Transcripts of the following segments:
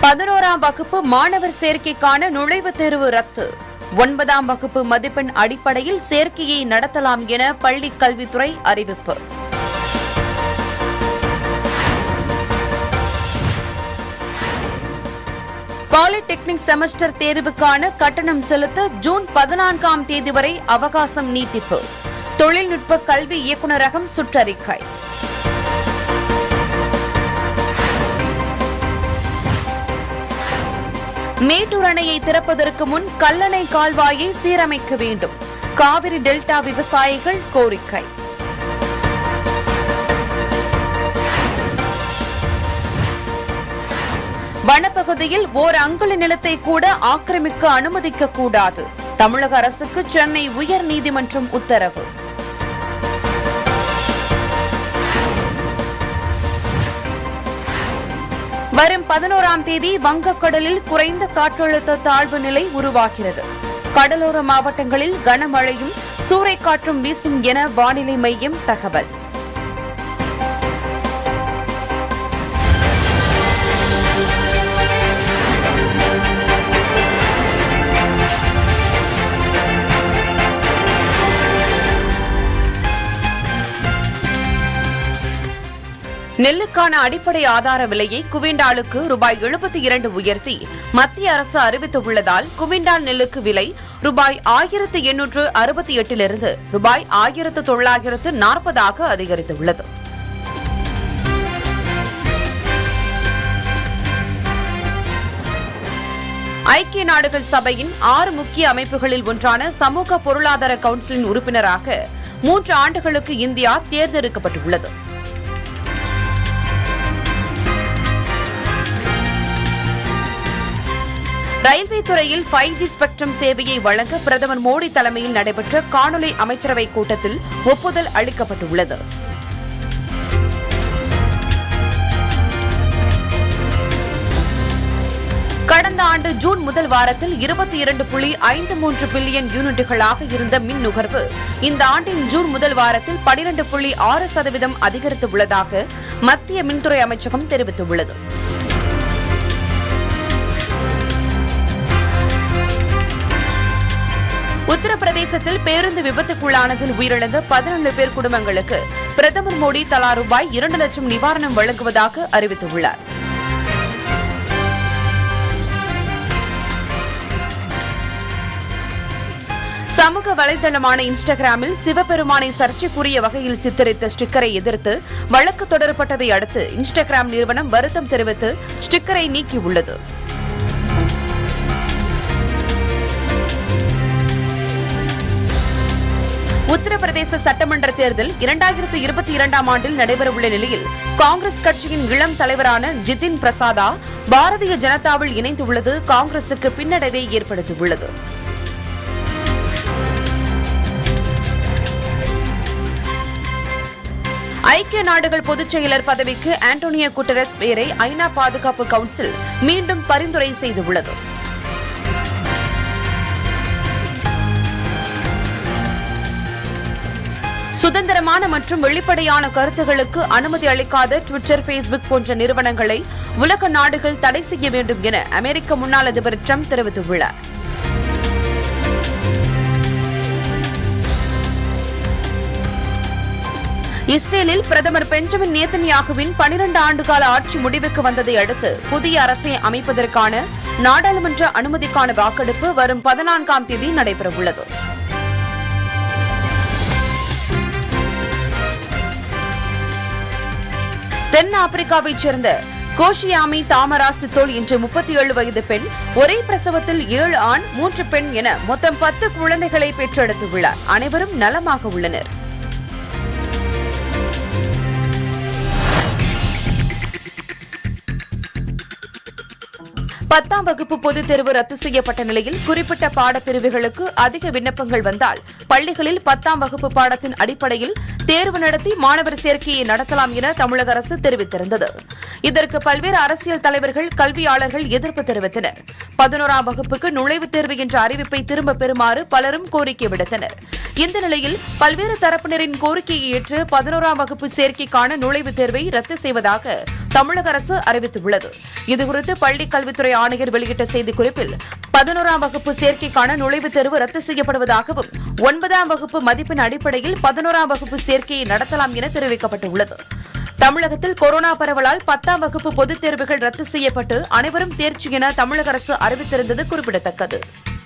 பதினோராம் வகுப்பு மாணவர் சேர்க்கைக்கான நுழைவுத் தேர்வு ரத்து ஒன்பதாம் வகுப்பு மதிப்பெண் அடிப்படையில் சேர்க்கையை நடத்தலாம் என பள்ளிக் கல்வித்துறை அறிவிப்பு பாலிடெக்னிக் செமஸ்டர் தேர்வுக்கான கட்டணம் செலுத்த ஜூன் பதினான்காம் தேதி வரை அவகாசம் நீட்டிப்பு தொழில்நுட்ப கல்வி இயக்குநரகம் சுற்றறிக்கை மேட்டூர் அணையை திறப்பதற்கு முன் கல்லணை கால்வாயை சீரமைக்க வேண்டும் காவிரி டெல்டா விவசாயிகள் கோரிக்கை வனப்பகுதியில் ஓர் அங்குல நிலத்தை கூட ஆக்கிரமிக்க அனுமதிக்க கூடாது தமிழக அரசுக்கு சென்னை உயர்நீதிமன்றம் உத்தரவு வரும் பதினோராம் தேதி வங்கக்கடலில் குறைந்த காற்றழுத்த தாழ்வு நிலை உருவாகிறது கடலோர மாவட்டங்களில் கனமழையும் சூறைக்காற்றும் வீசும் என வானிலை மையம் தகவல் நெல்லுக்கான அடிப்படை ஆதார விலையை குவிண்டாலுக்கு ரூபாய் எழுபத்தி இரண்டு உயர்த்தி மத்திய அரசு அறிவித்துள்ளதால் குவிண்டால் நெல்லுக்கு விலை ரூபாய் ஆயிரத்து எண்ணூற்று அறுபத்தி எட்டிலிருந்து ரூபாய் ஆயிரத்து தொள்ளாயிரத்து நாற்பதாக அதிகரித்துள்ளது ஐக்கிய நாடுகள் சபையின் ஆறு முக்கிய அமைப்புகளில் ஒன்றான சமூக பொருளாதார கவுன்சிலின் உறுப்பினராக மூன்று ஆண்டுகளுக்கு இந்தியா தேர்ந்தெடுக்கப்பட்டுள்ளது ரயில்வே துறையில் ஃபைவ் ஜி ஸ்பெக்ட்ரம் சேவையை வழங்க பிரதமர் மோடி தலைமையில் நடைபெற்ற காணொலி அமைச்சரவைக் கூட்டத்தில் ஒப்புதல் அளிக்கப்பட்டுள்ளது கடந்த ஆண்டு ஜூன் முதல் வாரத்தில் இருபத்தி இரண்டு புள்ளி ஐந்து மூன்று பில்லியன் யூனிட்டுகளாக இருந்த மின் நுகர்வு இந்த ஆண்டின் ஜூன் முதல் வாரத்தில் பனிரண்டு புள்ளி ஆறு சதவீதம் அதிகரித்துள்ளதாக மத்திய மின்துறை அமைச்சகம் தெரிவித்துள்ளது உத்தரப்பிரதேசத்தில் பேருந்து விபத்துக்குள்ளானதில் உயிரிழந்த பதினொன்று பேர் குடும்பங்களுக்கு பிரதமர் மோடி தலா ரூபாய் இரண்டு லட்சம் நிவாரணம் வழங்குவதாக அறிவித்துள்ளார் சமூக வலைதளமான இன்ஸ்டாகிராமில் சிவபெருமானை சர்ச்சைக்குரிய வகையில் சித்தரித்த ஸ்டிக்கரை எதிர்த்து வழக்கு தொடரப்பட்டதை அடுத்து இன்ஸ்டாகிராம் நிறுவனம் வருத்தம் தெரிவித்து ஸ்டிக்கரை நீக்கியுள்ளது உத்தரப்பிரதேச சட்டமன்ற தேர்தல் இரண்டாயிரத்து இருபத்தி இரண்டாம் ஆண்டில் நடைபெறவுள்ள நிலையில் காங்கிரஸ் கட்சியின் இளம் தலைவரான ஜிதின் பிரசாதா பாரதிய ஜனதாவில் இணைந்துள்ளது காங்கிரசுக்கு பின்னடைவை ஏற்படுத்தியுள்ளது ஐக்கிய நாடுகள் பொதுச் செயலர் பதவிக்கு ஆண்டோனியோ குட்டரஸ் பெயரை ஐநா பாதுகாப்பு கவுன்சில் மீண்டும் பரிந்துரை செய்துள்ளது சுதந்திரமான மற்றும் வெளிப்படையான கருத்துகளுக்கு அனுமதி அளிக்காத டுவிட்டர் பேஸ்புக் போன்ற நிறுவனங்களை உலக நாடுகள் தடை செய்ய வேண்டும் என அமெரிக்க முன்னாள் அதிபர் ட்ரம்ப் தெரிவித்துள்ளார் இஸ்ரேலில் பிரதமர் பெஞ்சமின் நேத்தன்யாகுவின் பனிரண்டு ஆண்டுகால ஆட்சி முடிவுக்கு வந்ததை அடுத்து புதிய அரசை அமைப்பதற்கான நாடாளுமன்ற அனுமதிக்கான வாக்கெடுப்பு வரும் பதினான்காம் தேதி நடைபெறவுள்ளது தென் ஆப்பிரிக்காவைச் சேர்ந்த கோஷியாமி தாமரா சித்தோல் என்ற முப்பத்தி ஏழு வயது பெண் ஒரே பிரசவத்தில் ஏழு ஆண் மூன்று பெண் என மொத்தம் பத்து குழந்தைகளை பெற்றெடுத்துள்ளார் அனைவரும் நலமாக உள்ளனர் பத்தாம் வகுப்பு பொதுத் தேர்வு ரத்து செய்யப்பட்ட நிலையில் குறிப்பிட்ட பாடப்பிரிவுகளுக்கு அதிக விண்ணப்பங்கள் வந்தால் பள்ளிகளில் பத்தாம் வகுப்பு பாடத்தின் அடிப்படையில் தேர்வு நடத்தி மாணவர் சேர்க்கையை நடத்தலாம் என தமிழக அரசு தெரிவித்திருந்தது இதற்கு பல்வேறு அரசியல் தலைவர்கள் கல்வியாளர்கள் எதிர்ப்பு தெரிவித்தனர் பதினோராம் வகுப்புக்கு நுழைவுத் தேர்வு என்ற அறிவிப்பை திரும்பப் பெறுமாறு பலரும் கோரிக்கை விடுத்தனர் இந்த நிலையில் பல்வேறு தரப்பினரின் கோரிக்கையை ஏற்று பதினோராம் வகுப்பு சேர்க்கைக்கான நுழைவுத் தேர்வை ரத்து செய்வதாக தமிழக அரசு அறிவித்துள்ளது இதுகுறித்து பள்ளிக் கல்வித்துறை ஆணையர் வெளியிட்ட செய்திக்குறிப்பில் பதினோராம் வகுப்பு சேர்க்கைக்கான நுழைவுத் தேர்வு ரத்து செய்யப்படுவதாகவும் ஒன்பதாம் வகுப்பு மதிப்பெண் அடிப்படையில் பதினோராம் வகுப்பு சேர்க்கையை நடத்தலாம் என தெரிவிக்கப்பட்டுள்ளது தமிழகத்தில் கொரோனா பரவலால் பத்தாம் வகுப்பு பொதுத் தேர்வுகள் ரத்து செய்யப்பட்டு அனைவரும் தேர்ச்சி என தமிழக அரசு அறிவித்திருந்தது குறிப்பிடத்தக்கது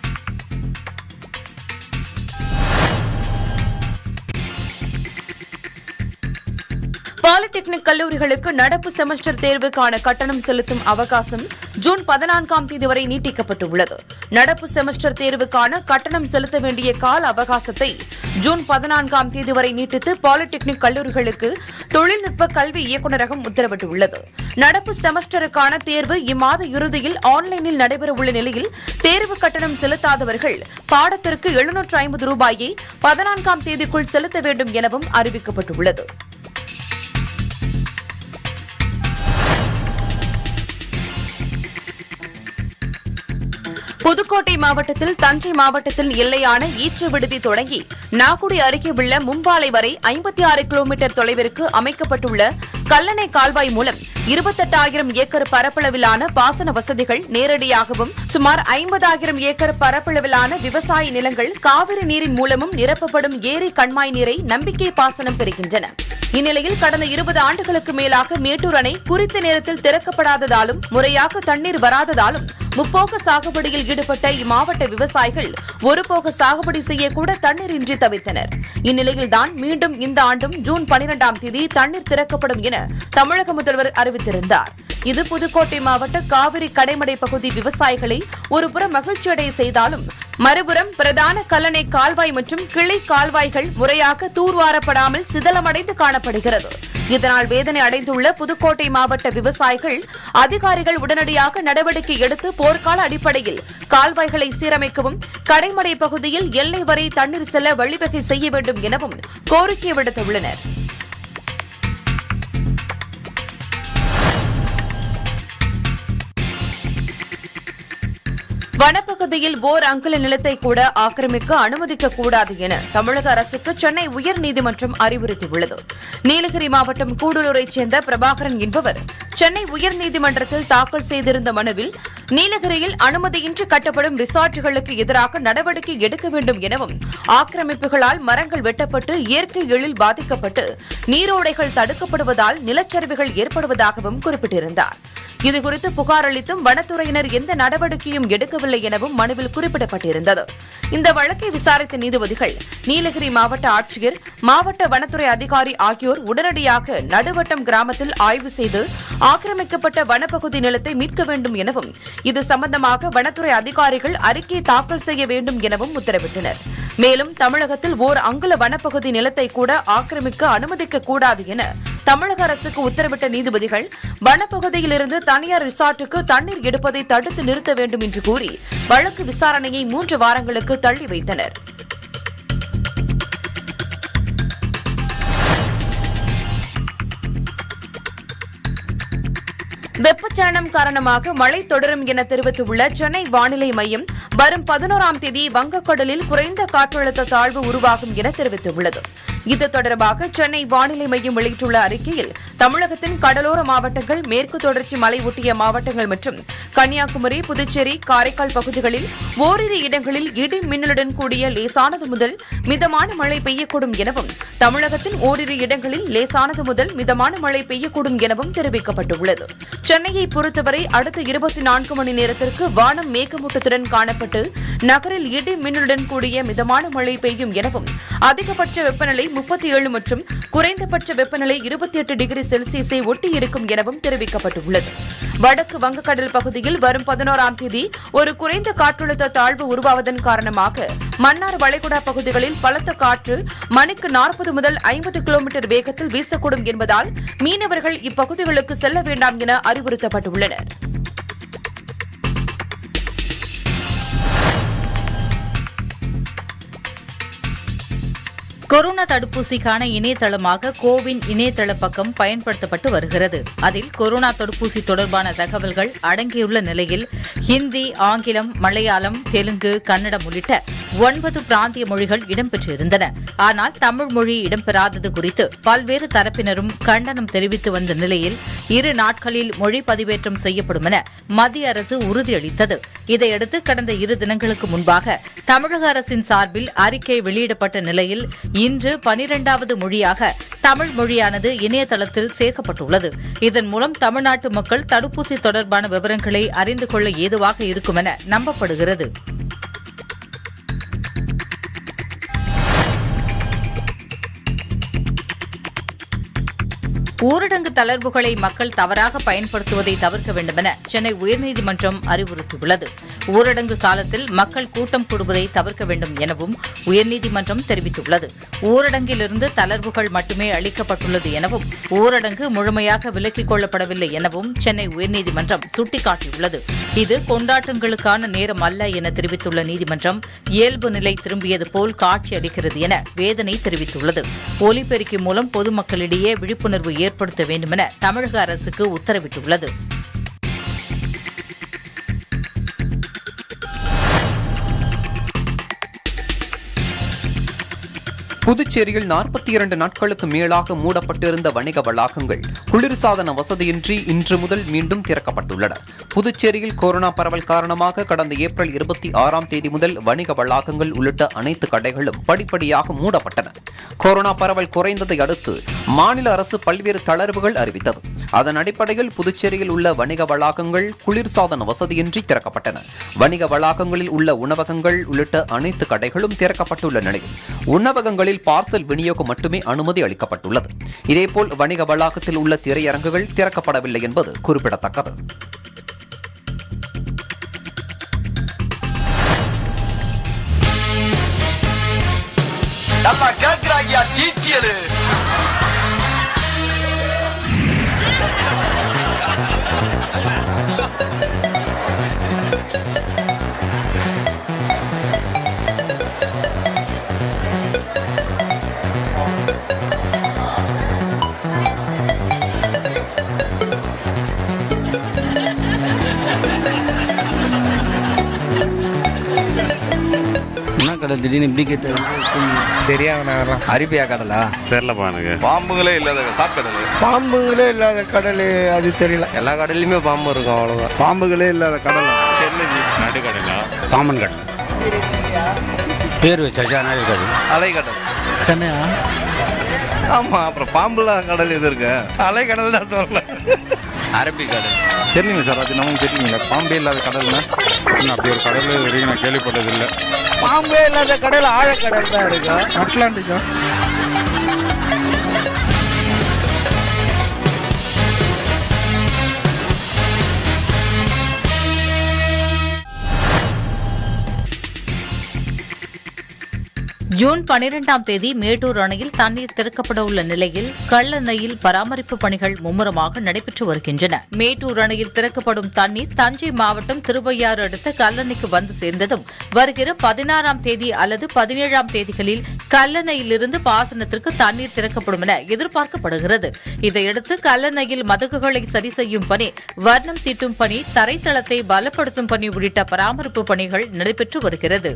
பாலிடெக்னிக் கல்லூரிகளுக்கு நடப்பு செமஸ்டர் தேர்வுக்கான கட்டணம் செலுத்தும் அவகாசம் ஜூன் பதினான்காம் தேதி வரை நீட்டிக்கப்பட்டுள்ளது நடப்பு செமஸ்டர் தேர்வுக்கான கட்டணம் செலுத்த வேண்டிய கால அவகாசத்தை ஜூன் பதினான்காம் தேதி வரை நீட்டித்து பாலிடெக்னிக் கல்லூரிகளுக்கு தொழில்நுட்ப கல்வி இயக்குநரகம் உத்தரவிட்டுள்ளது நடப்பு செமஸ்டருக்கான தேர்வு இம்மாத இறுதியில் ஆன்லைனில் நடைபெறவுள்ள நிலையில் தேர்வு கட்டணம் செலுத்தாதவர்கள் பாடத்திற்கு எழுநூற்று ஐம்பது ரூபாயை பதினான்காம் தேதிக்குள் செலுத்த வேண்டும் எனவும் அறிவிக்கப்பட்டுள்ளது புதுக்கோட்டை மாவட்டத்தில் தஞ்சை மாவட்டத்தில் எல்லையான ஈச்ச விடுதி தொடங்கி நாகுடி அருகே உள்ள மும்பாலை வரை ஐம்பத்தி ஆறு கிலோமீட்டர் தொலைவிற்கு அமைக்கப்பட்டுள்ள கல்லணை கால்வாய் மூலம் இருபத்தெட்டாயிரம் ஏக்கர் பரப்பளவிலான பாசன வசதிகள் நேரடியாகவும் சுமார் ஐம்பதாயிரம் ஏக்கர் பரப்பளவிலான விவசாய நிலங்கள் காவிரி நீரின் மூலமும் நிரப்பப்படும் ஏரி கண்மாய் நீரை நம்பிக்கை பாசனம் பெறுகின்றன இந்நிலையில் கடந்த இருபது ஆண்டுகளுக்கு மேலாக மேட்டூர் அணை குறித்த நேரத்தில் திறக்கப்படாததாலும் முறையாக தண்ணீர் வராததாலும் முப்போக சாகுபடியில் ஈடுபட்ட இம்மாவட்ட விவசாயிகள் ஒருபோக சாகுபடி செய்யக்கூட தண்ணீரின்றி தவித்தனர் இந்நிலையில்தான் மீண்டும் இந்த ஆண்டும் ஜூன் பனிரெண்டாம் தேதி தண்ணீர் திறக்கப்படும் என தமிழக முதல்வர் அறிவித்திருந்தார் இது புதுக்கோட்டை மாவட்ட காவிரி கடைமடை பகுதி விவசாயிகளை ஒருபுறம் மகிழ்ச்சியடைய செய்தாலும் மறுபுறம் பிரதான கல்லணை கால்வாய் மற்றும் கிளை கால்வாய்கள் முறையாக தூர்வாரப்படாமல் சிதலமடைந்து காணப்படுகிறது இதனால் வேதனை அடைந்துள்ள புதுக்கோட்டை மாவட்ட விவசாயிகள் அதிகாரிகள் உடனடியாக நடவடிக்கை எடுத்து போர்க்கால அடிப்படையில் கால்வாய்களை சீரமைக்கவும் கடைமடை பகுதியில் எல்லை வரை தண்ணீர் செல்ல வழிவகை செய்ய வேண்டும் எனவும் கோரிக்கை விடுத்துள்ளனா் வனப்பகுதியில் ஓர் அங்குல நிலத்தை கூட ஆக்கிரமிக்க அனுமதிக்க கூடாது என தமிழக அரசுக்கு சென்னை உயர்நீதிமன்றம் அறிவுறுத்தியுள்ளது நீலகிரி மாவட்டம் கூடலூரைச் சேர்ந்த பிரபாகரன் என்பவர் சென்னை உயர்நீதிமன்றத்தில் தாக்கல் செய்திருந்த மனுவில் நீலகிரியில் அனுமதியின்றி கட்டப்படும் ரிசார்ட்டுகளுக்கு எதிராக நடவடிக்கை எடுக்க வேண்டும் எனவும் ஆக்கிரமிப்புகளால் மரங்கள் வெட்டப்பட்டு இயற்கை எழில் பாதிக்கப்பட்டு நீரோடைகள் தடுக்கப்படுவதால் நிலச்சரிவுகள் ஏற்படுவதாகவும் குறிப்பிட்டிருந்தார் இதுகுறித்து புகார் அளித்தும் வனத்துறையினர் எந்த நடவடிக்கையும் எடுக்கவில்லை எனவும் மனுவில் குறிப்பிடப்பட்டிருந்தது இந்த வழக்கை விசாரித்த நீதிபதிகள் நீலகிரி மாவட்ட ஆட்சியர் மாவட்ட வனத்துறை அதிகாரி ஆகியோர் உடனடியாக நடுவட்டம் கிராமத்தில் ஆய்வு செய்து ஆக்கிரமிக்கப்பட்ட வனப்பகுதி நிலத்தை மீட்க வேண்டும் எனவும் இது சம்பந்தமாக வனத்துறை அதிகாரிகள் அறிக்கை தாக்கல் செய்ய வேண்டும் எனவும் உத்தரவிட்டனர் மேலும் தமிழகத்தில் ஓர் அங்குல வனப்பகுதி நிலத்தை கூட ஆக்கிரமிக்க அனுமதிக்க கூடாது என தமிழக அரசுக்கு உத்தரவிட்ட நீதிபதிகள் வனப்பகுதியிலிருந்து தனியார் ரிசார்ட்டுக்கு தண்ணீர் எடுப்பதை தடுத்து நிறுத்த வேண்டும் என்று கூறி வழக்கு விசாரணையை மூன்று வாரங்களுக்கு தள்ளி வைத்தனர் வெப்பச்சலனம் காரணமாக மழை தொடரும் என தெரிவித்துள்ள சென்னை வானிலை மையம் வரும் பதினோராம் தேதி வங்கக்கடலில் குறைந்த காற்றழுத்த தாழ்வு உருவாகும் என தெரிவித்துள்ளது இது தொடர்பாக சென்னை வானிலை மையம் வெளியிட்டுள்ள அறிக்கையில் தமிழகத்தின் கடலோர மாவட்டங்கள் மேற்கு தொடர்ச்சி மலை ஒட்டிய மாவட்டங்கள் மற்றும் கன்னியாகுமரி புதுச்சேரி காரைக்கால் பகுதிகளில் ஓரிரு இடங்களில் இடி மின்னலுடன் கூடிய லேசானது முதல் மிதமான மழை பெய்யக்கூடும் எனவும் தமிழகத்தின் ஓரிரு இடங்களில் லேசானது முதல் மிதமான மழை பெய்யக்கூடும் எனவும் தெரிவிக்கப்பட்டுள்ளது சென்னையை பொறுத்தவரை அடுத்த இருபத்தி நான்கு மணி நேரத்திற்கு வானம் மேகமூட்டத்துடன் காணப்பட்டு நகரில் இடி மின்னலுடன் கூடிய மிதமான மழை பெய்யும் எனவும் அதிகபட்ச வெப்பநிலை முப்பத்தி ஏழு மற்றும் குறைந்தபட்ச வெப்பநிலை இருபத்தி எட்டு டிகிரி செல்சியஸை ஒட்டி இருக்கும் எனவும் தெரிவிக்கப்பட்டுள்ளது வடக்கு வங்கக்கடல் பகுதியில் வரும் பதினோராம் தேதி ஒரு குறைந்த காற்றழுத்த தாழ்வு உருவாவதன் காரணமாக மன்னார் வளைகுடா பகுதிகளில் பலத்த காற்று மணிக்கு நாற்பது முதல் ஐம்பது கிலோமீட்டர் வேகத்தில் வீசக்கூடும் என்பதால் மீனவர்கள் இப்பகுதிகளுக்கு செல்ல வேண்டாம் என அறிவுறுத்தப்பட்டுள்ளனர் கொரோனா தடுப்பூசிக்கான இணையதளமாக கோவின் இணையதள பக்கம் பயன்படுத்தப்பட்டு வருகிறது அதில் கொரோனா தடுப்பூசி தொடர்பான தகவல்கள் அடங்கியுள்ள நிலையில் ஹிந்தி ஆங்கிலம் மலையாளம் தெலுங்கு கன்னடம் உள்ளிட்ட ஒன்பது பிராந்திய மொழிகள் இடம்பெற்றிருந்தன ஆனால் தமிழ் மொழி இடம்பெறாதது குறித்து பல்வேறு தரப்பினரும் கண்டனம் தெரிவித்து வந்த நிலையில் இரு நாட்களில் மொழி பதிவேற்றம் செய்யப்படும் என மத்திய அரசு உறுதியளித்தது இதையடுத்து கடந்த இரு தினங்களுக்கு முன்பாக தமிழக அரசின் சார்பில் அறிக்கை வெளியிடப்பட்ட நிலையில் இன்று பனிரெண்டாவது மொழியாக தமிழ் மொழியானது இணையதளத்தில் சேர்க்கப்பட்டுள்ளது இதன் மூலம் தமிழ்நாட்டு மக்கள் தடுப்பூசி தொடர்பான விவரங்களை அறிந்து கொள்ள ஏதுவாக இருக்கும் என நம்பப்படுகிறது ஊரடங்கு தளர்வுகளை மக்கள் தவறாக பயன்படுத்துவதை தவிர்க்க வேண்டுமென சென்னை உயர்நீதிமன்றம் அறிவுறுத்தியுள்ளது ஊரடங்கு காலத்தில் மக்கள் கூட்டம் கூடுவதை தவிர்க்க வேண்டும் எனவும் உயர்நீதிமன்றம் தெரிவித்துள்ளது ஊரடங்கிலிருந்து தளர்வுகள் மட்டுமே அளிக்கப்பட்டுள்ளது எனவும் ஊரடங்கு முழுமையாக விலக்கிக் கொள்ளப்படவில்லை எனவும் சென்னை உயர்நீதிமன்றம் சுட்டிக்காட்டியுள்ளது இது கொண்டாட்டங்களுக்கான நேரம் அல்ல என தெரிவித்துள்ள நீதிமன்றம் இயல்பு நிலை திரும்பியது போல் காட்சியளிக்கிறது என வேதனை தெரிவித்துள்ளது ஒலிபெருக்கி மூலம் பொதுமக்களிடையே விழிப்புணர்வு ஏற்படுத்த வேண்டுமென தமிழக அரசுக்கு உத்தரவிட்டுள்ளது புதுச்சேரியில் நாற்பத்தி இரண்டு நாட்களுக்கு மேலாக மூடப்பட்டிருந்த வணிக வளாகங்கள் குளிர்சாதன வசதியின்றி இன்று முதல் மீண்டும் திறக்கப்பட்டுள்ளன புதுச்சேரியில் கொரோனா பரவல் காரணமாக கடந்த ஏப்ரல் இருபத்தி ஆறாம் தேதி முதல் வணிக வளாகங்கள் உள்ளிட்ட அனைத்து கடைகளும் படிப்படியாக மூடப்பட்டன கொரோனா பரவல் குறைந்ததை அடுத்து மாநில அரசு பல்வேறு தளர்வுகள் அறிவித்தது அதன் அடிப்படையில் புதுச்சேரியில் உள்ள வணிக வளாகங்கள் குளிர்சாதன வசதியின்றி திறக்கப்பட்டன வணிக வளாகங்களில் உள்ள உணவகங்கள் உள்ளிட்ட அனைத்து கடைகளும் திறக்கப்பட்டுள்ள நிலையில் உணவகங்களில் பார்சல் விநியோகம் மட்டுமே அனுமதி அளிக்கப்பட்டுள்ளது இதேபோல் வணிக வளாகத்தில் உள்ள திரையரங்குகள் திறக்கப்படவில்லை என்பது குறிப்பிடத்தக்கது நல்லா கேக்குறாங்க டீட்டியலு என்ன கடை திடீர்னு இப்படி கேட்டு தெரியாதுண்ணா அதெல்லாம் அரிப்பியா கடலா தெரிலப்பா எனக்கு பாம்புங்களே இல்லாத சாப்பிடுறது பாம்புங்களே இல்லாத கடல் அது தெரியல எல்லா கடல்லையுமே பாம்பு இருக்கும் அவ்வளோதான் பாம்புகளே இல்லாத கடல் நடுக்கடலா பாம்பன் கடல் பேர் வச்சாச்சா நாய் கடல் அலைக்கடல் சென்னையா ஆமா அப்புறம் பாம்புலாம் கடல் எது இருக்கு அலைக்கடல் தான் சொல்லல அரபி கடல் தெரியுங்க சார் அது நமக்கு தெரியுங்களா பாம்பே இல்லாத கடல்னா அப்படி ஒரு கடல் வரைக்கும் நான் கேள்விப்பட்டதில்லை பாம்பே இல்லாத கடல் ஆழக்கடல் தான் இருக்கு அட்லாண்டிக்கா ஜூன் பனிரெண்டாம் தேதி மேட்டூர் அணையில் தண்ணீர் திறக்கப்பட உள்ள நிலையில் கள்ளணையில் பராமரிப்பு பணிகள் மும்முரமாக நடைபெற்று வருகின்றன மேட்டூர் அணையில் திறக்கப்படும் தண்ணீர் தஞ்சை மாவட்டம் திருவையாறு அடுத்த கல்லணைக்கு வந்து சேர்ந்ததும் வருகிற பதினாறாம் தேதி அல்லது பதினேழாம் தேதிகளில் கல்லணையிலிருந்து பாசனத்திற்கு தண்ணீர் திறக்கப்படும் என எதிர்பார்க்கப்படுகிறது இதையடுத்து கல்லணையில் மதகுகளை சரி செய்யும் பணி வர்ணம் தீட்டும் பணி தரைத்தளத்தை பலப்படுத்தும் பணி உள்ளிட்ட பராமரிப்பு பணிகள் நடைபெற்று வருகிறது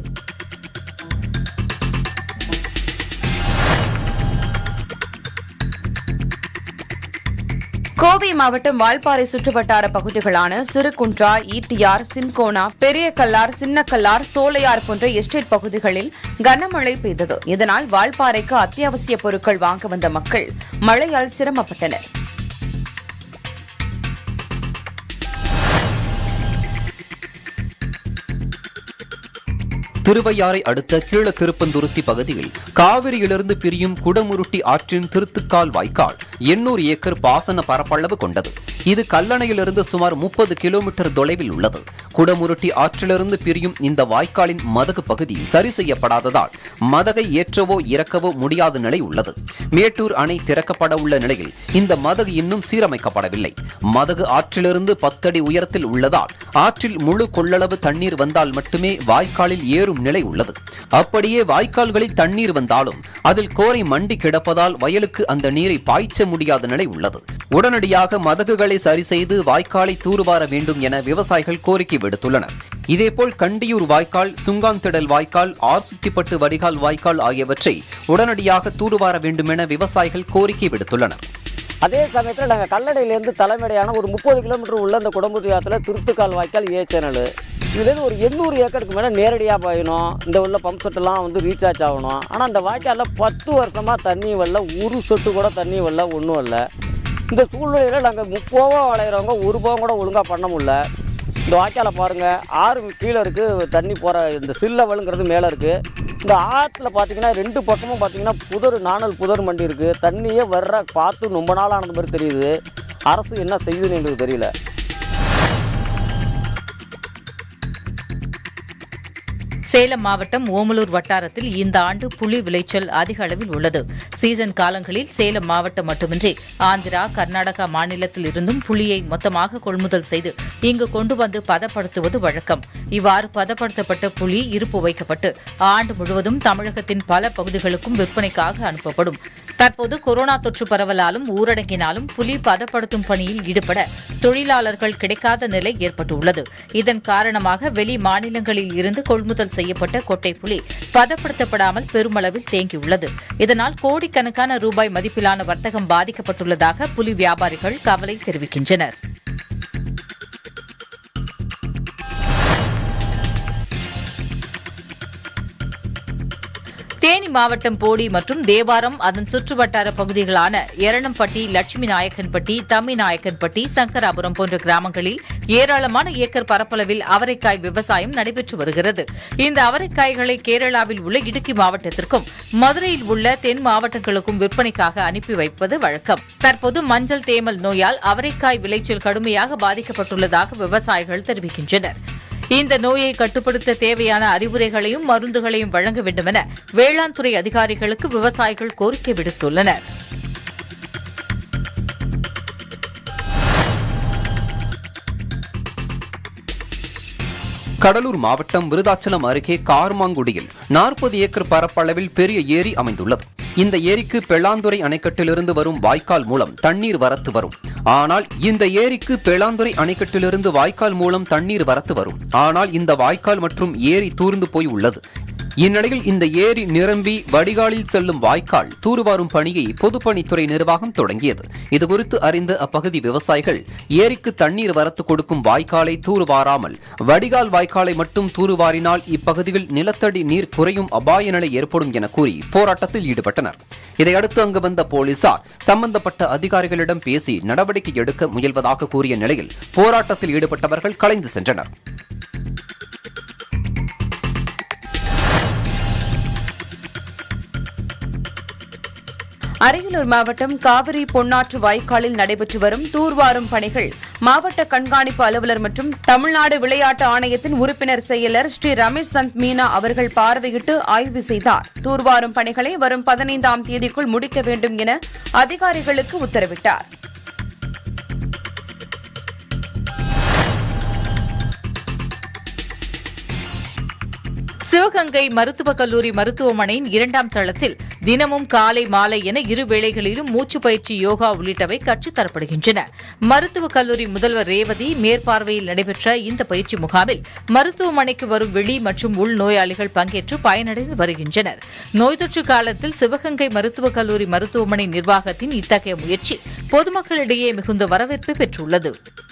கோவை மாவட்டம் வால்பாறை சுற்றுவட்டார பகுதிகளான சிறுகுன்றா ஈட்டியார் சின்கோனா பெரிய கல்லார் சின்ன கல்லார் சோலையார் போன்ற எஸ்டேட் பகுதிகளில் கனமழை பெய்தது இதனால் வால்பாறைக்கு அத்தியாவசிய பொருட்கள் வாங்க வந்த மக்கள் மழையால் சிரமப்பட்டனர் திருவையாறை அடுத்த கீழ திருப்பந்துருத்தி பகுதியில் காவிரியிலிருந்து பிரியும் குடமுருட்டி ஆற்றின் திருத்துக்கால் வாய்க்கால் எண்ணூறு ஏக்கர் பாசன பரப்பளவு கொண்டது இது கல்லணையிலிருந்து சுமார் முப்பது கிலோமீட்டர் தொலைவில் உள்ளது குடமுருட்டி ஆற்றிலிருந்து பிரியும் இந்த வாய்க்காலின் மதகு பகுதி சரி செய்யப்படாததால் மதகை ஏற்றவோ இறக்கவோ முடியாத நிலை உள்ளது மேட்டூர் அணை திறக்கப்பட உள்ள நிலையில் இந்த மதகு இன்னும் சீரமைக்கப்படவில்லை மதகு ஆற்றிலிருந்து பத்தடி உயரத்தில் உள்ளதால் ஆற்றில் முழு கொள்ளளவு தண்ணீர் வந்தால் மட்டுமே வாய்க்காலில் ஏறும் நிலை உள்ளது அப்படியே வாய்க்கால்களில் தண்ணீர் வந்தாலும் அதில் கோரை மண்டி கிடப்பதால் வயலுக்கு அந்த நீரை பாய்ச்ச முடியாத நிலை உள்ளது உடனடியாக மதகுகளை சரி செய்து வாய்க்காலை தூர்வார வேண்டும் என விவசாயிகள் கோரிக்கை விடுத்துள்ளனர் இதேபோல் கண்டியூர் வாய்க்கால் சுங்காந்திடல் வாய்க்கால் ஆர்சுத்திப்பட்டு வடிகால் வாய்க்கால் ஆகியவற்றை உடனடியாக தூர்வார வேண்டும் என விவசாயிகள் கோரிக்கை விடுத்துள்ளனர் அதே சமயத்தில் நாங்கள் கல்லடையிலேருந்து தலைமையான ஒரு முப்பது கிலோமீட்டர் உள்ள இந்த குடம்புத்தி ஆற்றுல திருத்துக்கால் வாய்க்கால் ஏ சேனல் இதுலேருந்து ஒரு எண்ணூறு ஏக்கருக்கு மேலே நேரடியாக பாயணும் இந்த உள்ள பம்ப் செட்டெல்லாம் வந்து ரீசார்ஜ் ஆகணும் ஆனால் அந்த வாய்க்காலில் பத்து வருஷமாக தண்ணி வரல ஒரு சொட்டு கூட தண்ணி வரல ஒன்றும் இல்லை இந்த சூழ்நிலையில் நாங்கள் முப்போகம் வளையிறவங்க ஒரு போகம் கூட ஒழுங்காக பண்ண முடியல இந்த வாய்க்காலை பாருங்கள் ஆறு கீழே இருக்குது தண்ணி போகிற இந்த சில் லெவலுங்கிறது மேலே இருக்குது இந்த ஆற்றுல பார்த்தீங்கன்னா ரெண்டு பக்கமும் பார்த்தீங்கன்னா புதர் நாணல் புதர் மண்டி இருக்குது தண்ணியே வர்ற பார்த்து ரொம்ப நாள் ஆனது மாதிரி தெரியுது அரசு என்ன செய்யுதுன்னு எங்களுக்கு தெரியல சேலம் மாவட்டம் ஓமலூர் வட்டாரத்தில் இந்த ஆண்டு புலி விளைச்சல் அதிக அளவில் உள்ளது சீசன் காலங்களில் சேலம் மாவட்டம் மட்டுமின்றி ஆந்திரா கர்நாடகா மாநிலத்தில் இருந்தும் புலியை மொத்தமாக கொள்முதல் செய்து இங்கு கொண்டு வந்து பதப்படுத்துவது வழக்கம் இவ்வாறு பதப்படுத்தப்பட்ட புலி இருப்பு வைக்கப்பட்டு ஆண்டு முழுவதும் தமிழகத்தின் பல பகுதிகளுக்கும் விற்பனைக்காக அனுப்பப்படும் தற்போது கொரோனா தொற்று பரவலாலும் ஊரடங்கினாலும் புலி பதப்படுத்தும் பணியில் ஈடுபட தொழிலாளர்கள் கிடைக்காத நிலை ஏற்பட்டுள்ளது இதன் காரணமாக வெளி மாநிலங்களில் இருந்து கொள்முதல் செய்யப்பட்ட கொட்டை புலி பதப்படுத்தப்படாமல் பெருமளவில் தேங்கியுள்ளது இதனால் கோடிக்கணக்கான ரூபாய் மதிப்பிலான வர்த்தகம் பாதிக்கப்பட்டுள்ளதாக புலி வியாபாரிகள் கவலை தெரிவிக்கின்றனர் தேனி மாவட்டம் போடி மற்றும் தேவாரம் அதன் சுற்றுவட்டார பகுதிகளான எரணம்பட்டி லட்சுமி நாயக்கன்பட்டி தம்மி நாயக்கன்பட்டி சங்கராபுரம் போன்ற கிராமங்களில் ஏராளமான ஏக்கர் பரப்பளவில் அவரைக்காய் விவசாயம் நடைபெற்று வருகிறது இந்த அவரைக்காய்களை கேரளாவில் உள்ள இடுக்கி மாவட்டத்திற்கும் மதுரையில் உள்ள தென் மாவட்டங்களுக்கும் விற்பனைக்காக அனுப்பி வைப்பது வழக்கம் தற்போது மஞ்சள் தேமல் நோயால் அவரைக்காய் விளைச்சல் கடுமையாக பாதிக்கப்பட்டுள்ளதாக விவசாயிகள் தெரிவிக்கின்றனர் இந்த நோயை கட்டுப்படுத்த தேவையான அறிவுரைகளையும் மருந்துகளையும் வழங்க வேண்டுமென வேளாண் துறை அதிகாரிகளுக்கு விவசாயிகள் கோரிக்கை விடுத்துள்ளனர் கடலூர் மாவட்டம் விருதாச்சலம் அருகே கார்மாங்குடியில் நாற்பது ஏக்கர் பரப்பளவில் பெரிய ஏரி அமைந்துள்ளது இந்த ஏரிக்கு பெளாந்துறை அணைக்கட்டிலிருந்து வரும் வாய்க்கால் மூலம் தண்ணீர் வரத்து வரும் ஆனால் இந்த ஏரிக்கு பெளாந்துறை அணைக்கட்டிலிருந்து வாய்க்கால் மூலம் தண்ணீர் வரத்து வரும் ஆனால் இந்த வாய்க்கால் மற்றும் ஏரி தூர்ந்து போய் உள்ளது இந்நிலையில் இந்த ஏரி நிரம்பி வடிகாலில் செல்லும் வாய்க்கால் தூர்வாரும் பணியை பொதுப்பணித்துறை நிர்வாகம் தொடங்கியது இதுகுறித்து அறிந்த அப்பகுதி விவசாயிகள் ஏரிக்கு தண்ணீர் வரத்து கொடுக்கும் வாய்க்காலை தூர்வாராமல் வடிகால் வாய்க்காலை மட்டும் தூர்வாரினால் இப்பகுதியில் நிலத்தடி நீர் குறையும் அபாய நிலை ஏற்படும் என கூறி போராட்டத்தில் ஈடுபட்டனர் இதையடுத்து அங்கு வந்த போலீசார் சம்பந்தப்பட்ட அதிகாரிகளிடம் பேசி நடவடிக்கை எடுக்க முயல்வதாக கூறிய நிலையில் போராட்டத்தில் ஈடுபட்டவர்கள் கலைந்து சென்றனர் அரியலூர் மாவட்டம் காவிரி பொன்னாற்று வாய்க்காலில் நடைபெற்று வரும் தூர்வாரும் பணிகள் மாவட்ட கண்காணிப்பு அலுவலர் மற்றும் தமிழ்நாடு விளையாட்டு ஆணையத்தின் உறுப்பினர் செயலர் ஸ்ரீ ரமேஷ் சந்த் மீனா அவர்கள் பார்வையிட்டு ஆய்வு செய்தார் தூர்வாரும் பணிகளை வரும் பதினைந்தாம் தேதிக்குள் முடிக்க வேண்டும் என அதிகாரிகளுக்கு உத்தரவிட்டார் சிவகங்கை மருத்துவக் கல்லூரி மருத்துவமனையின் இரண்டாம் தளத்தில் தினமும் காலை மாலை என இரு வேளைகளிலும் மூச்சு பயிற்சி யோகா உள்ளிட்டவை கற்றுத் தரப்படுகின்றன மருத்துவக் கல்லூரி முதல்வர் ரேவதி மேற்பார்வையில் நடைபெற்ற இந்த பயிற்சி முகாமில் மருத்துவமனைக்கு வரும் வெளி மற்றும் உள் நோயாளிகள் பங்கேற்று பயனடைந்து வருகின்றனர் நோய் தொற்று காலத்தில் சிவகங்கை மருத்துவக் கல்லூரி மருத்துவமனை நிர்வாகத்தின் இத்தகைய முயற்சி பொதுமக்களிடையே மிகுந்த வரவேற்பை பெற்றுள்ளது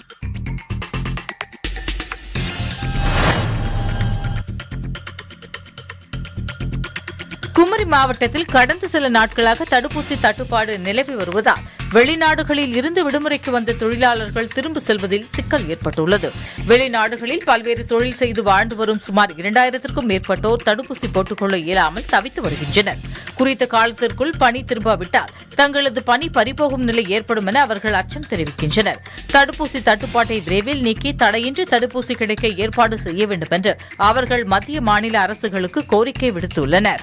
குமரி மாவட்டத்தில் கடந்த சில நாட்களாக தடுப்பூசி தட்டுப்பாடு நிலவி வருவதால் வெளிநாடுகளில் இருந்து விடுமுறைக்கு வந்த தொழிலாளர்கள் திரும்ப செல்வதில் சிக்கல் ஏற்பட்டுள்ளது வெளிநாடுகளில் பல்வேறு தொழில் செய்து வாழ்ந்து வரும் சுமார் இரண்டாயிரத்திற்கும் மேற்பட்டோர் தடுப்பூசி போட்டுக்கொள்ள இயலாமல் தவித்து வருகின்றனர் குறித்த காலத்திற்குள் பணி திரும்பாவிட்டால் தங்களது பணி பறிபோகும் நிலை ஏற்படும் என அவர்கள் அச்சம் தெரிவிக்கின்றனர் தடுப்பூசி தட்டுப்பாட்டை விரைவில் நீக்கி தடையின்றி தடுப்பூசி கிடைக்க ஏற்பாடு செய்ய வேண்டும் என்று அவர்கள் மத்திய மாநில அரசுகளுக்கு கோரிக்கை விடுத்துள்ளனர்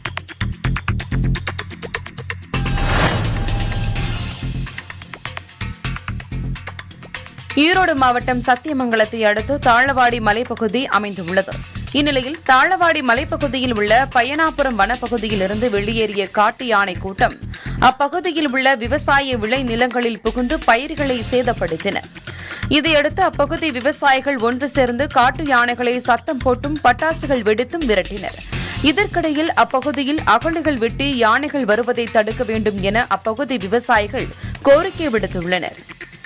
ஈரோடு மாவட்டம் சத்தியமங்கலத்தை அடுத்து தாழவாடி மலைப்பகுதி அமைந்துள்ளது இந்நிலையில் தாழவாடி மலைப்பகுதியில் உள்ள பயனாபுரம் வனப்பகுதியில் இருந்து வெளியேறிய காட்டு யானை கூட்டம் அப்பகுதியில் உள்ள விவசாய விளை நிலங்களில் புகுந்து பயிர்களை சேதப்படுத்தின இதையடுத்து அப்பகுதி விவசாயிகள் ஒன்று சேர்ந்து காட்டு யானைகளை சத்தம் போட்டும் பட்டாசுகள் வெடித்தும் விரட்டினர் இதற்கிடையில் அப்பகுதியில் அகழிகள் வெட்டி யானைகள் வருவதை தடுக்க வேண்டும் என அப்பகுதி விவசாயிகள் கோரிக்கை விடுத்துள்ளனர்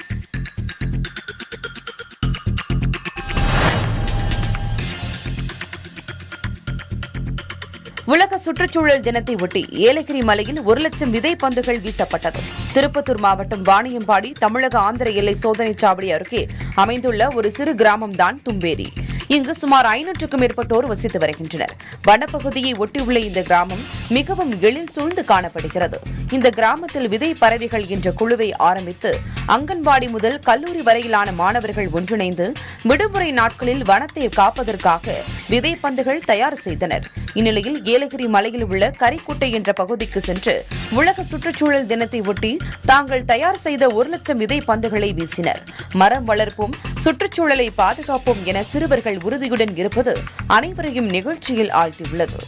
உலக சுற்றுச்சூழல் தினத்தை ஒட்டி ஏலகிரி மலையில் ஒரு லட்சம் விதை பந்துகள் வீசப்பட்டது திருப்பத்தூர் மாவட்டம் வாணியம்பாடி தமிழக ஆந்திர எல்லை சோதனைச் சாவடி அருகே அமைந்துள்ள ஒரு சிறு கிராமம்தான் தும்பேரி இங்கு சுமார் ஐநூற்றுக்கும் மேற்பட்டோர் வசித்து வருகின்றனர் வனப்பகுதியை ஒட்டியுள்ள இந்த கிராமம் மிகவும் எழில் சூழ்ந்து காணப்படுகிறது இந்த கிராமத்தில் விதை பறவைகள் என்ற குழுவை ஆரம்பித்து அங்கன்வாடி முதல் கல்லூரி வரையிலான மாணவர்கள் ஒன்றிணைந்து விடுமுறை நாட்களில் வனத்தை காப்பதற்காக விதை பந்துகள் தயார் செய்தனர் இந்நிலையில் ஏலகிரி மலையில் உள்ள கரிக்குட்டை என்ற பகுதிக்கு சென்று உலக சுற்றுச்சூழல் தினத்தை ஒட்டி தாங்கள் தயார் செய்த ஒரு லட்சம் விதை பந்துகளை வீசினர் மரம் வளர்ப்போம் சுற்றுச்சூழலை பாதுகாப்போம் என சிறுவர்கள் உறுதியுடன் இருப்பது அனைவரையும் நிகழ்ச்சியில் ஆழ்த்தியுள்ளது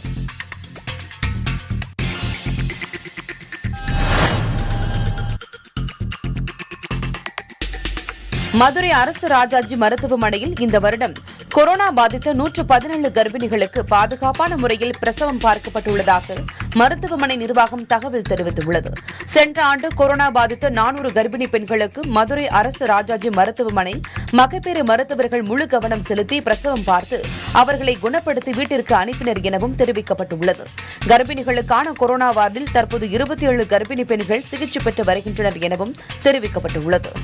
மதுரை அரசு ராஜாஜி மருத்துவமனையில் இந்த வருடம் கொரோனா பாதித்த நூற்று பதினேழு கர்ப்பிணிகளுக்கு பாதுகாப்பான முறையில் பிரசவம் பார்க்கப்பட்டுள்ளதாக மருத்துவமனை நிர்வாகம் தகவல் தெரிவித்துள்ளது சென்ற ஆண்டு கொரோனா பாதித்த நானூறு கர்ப்பிணி பெண்களுக்கு மதுரை அரசு ராஜாஜி மருத்துவமனை மகப்பேறு மருத்துவர்கள் முழு கவனம் செலுத்தி பிரசவம் பார்த்து அவர்களை குணப்படுத்தி வீட்டிற்கு அனுப்பினர் எனவும் தெரிவிக்கப்பட்டுள்ளது கர்ப்பிணிகளுக்கான கொரோனா வார்டில் தற்போது இருபத்தி ஏழு கர்ப்பிணி பெண்கள் சிகிச்சை பெற்று வருகின்றனர் எனவும் தெரிவிக்கப்பட்டுள்ளது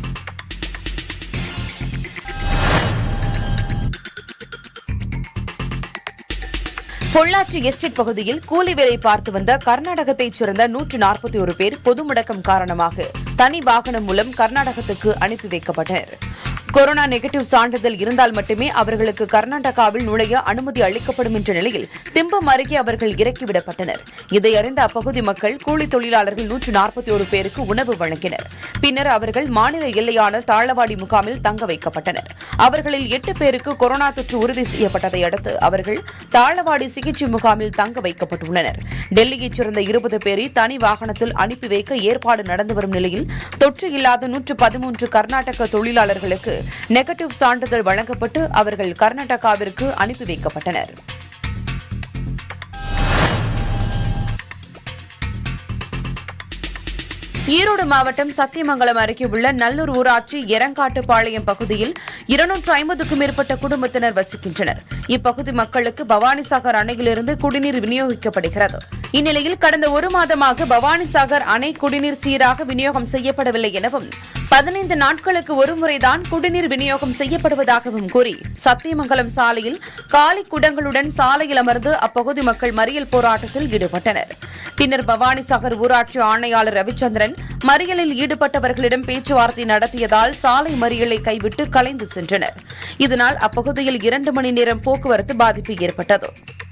பொள்ளாச்சி எஸ்டேட் பகுதியில் கூலி வேலை பார்த்து வந்த கர்நாடகத்தைச் சேர்ந்த நூற்று நாற்பத்தி ஒரு பேர் பொது முடக்கம் காரணமாக தனி வாகனம் மூலம் கர்நாடகத்துக்கு அனுப்பி வைக்கப்பட்டனர் கொரோனா நெகட்டிவ் சான்றிதழ் இருந்தால் மட்டுமே அவர்களுக்கு கர்நாடகாவில் நுழைய அனுமதி அளிக்கப்படும் என்ற நிலையில் திம்பம் அருகே அவர்கள் இறக்கிவிடப்பட்டனர் இதை அறிந்த அப்பகுதி மக்கள் கூலி தொழிலாளர்கள் நூற்று நாற்பத்தி ஒரு பேருக்கு உணவு வழங்கினர் பின்னர் அவர்கள் மாநில எல்லையான தாளவாடி முகாமில் தங்க வைக்கப்பட்டனர் அவர்களில் எட்டு பேருக்கு கொரோனா தொற்று உறுதி செய்யப்பட்டதை அடுத்து அவர்கள் தாளவாடி சிகிச்சை முகாமில் தங்க வைக்கப்பட்டுள்ளனர் டெல்லியைச் சேர்ந்த இருபது பேரை தனி வாகனத்தில் அனுப்பி வைக்க ஏற்பாடு நடந்து வரும் நிலையில் தொற்று இல்லாத நூற்று பதிமூன்று கர்நாடக தொழிலாளர்களுக்கு நெகட்டிவ் சான்றிதழ் வழங்கப்பட்டு அவர்கள் கர்நாடகாவிற்கு அனுப்பி வைக்கப்பட்டனர் ஈரோடு மாவட்டம் சத்தியமங்கலம் அருகே உள்ள நல்லூர் ஊராட்சி எரங்காட்டுப்பாளையம் பகுதியில் இருநூற்று ஐம்பதுக்கும் மேற்பட்ட குடும்பத்தினர் வசிக்கின்றனர் இப்பகுதி மக்களுக்கு பவானிசாகர் அணையிலிருந்து குடிநீர் விநியோகிக்கப்படுகிறது இந்நிலையில் கடந்த ஒரு மாதமாக பவானிசாகர் அணை குடிநீர் சீராக விநியோகம் செய்யப்படவில்லை எனவும் பதினைந்து நாட்களுக்கு ஒருமுறைதான் குடிநீர் விநியோகம் செய்யப்படுவதாகவும் கூறி சத்தியமங்கலம் சாலையில் காலி குடங்களுடன் சாலையில் அமர்ந்து அப்பகுதி மக்கள் மறியல் போராட்டத்தில் ஈடுபட்டனர் பின்னர் பவானிசாகர் ஊராட்சி ஆணையாளர் ரவிச்சந்திரன் மறியலில் ஈடுபட்டவர்களிடம் பேச்சுவார்த்தை நடத்தியதால் சாலை மறியலை கைவிட்டு கலைந்து சென்றனர் இதனால் அப்பகுதியில் இரண்டு மணி நேரம் போக்குவரத்து பாதிப்பு ஏற்பட்டது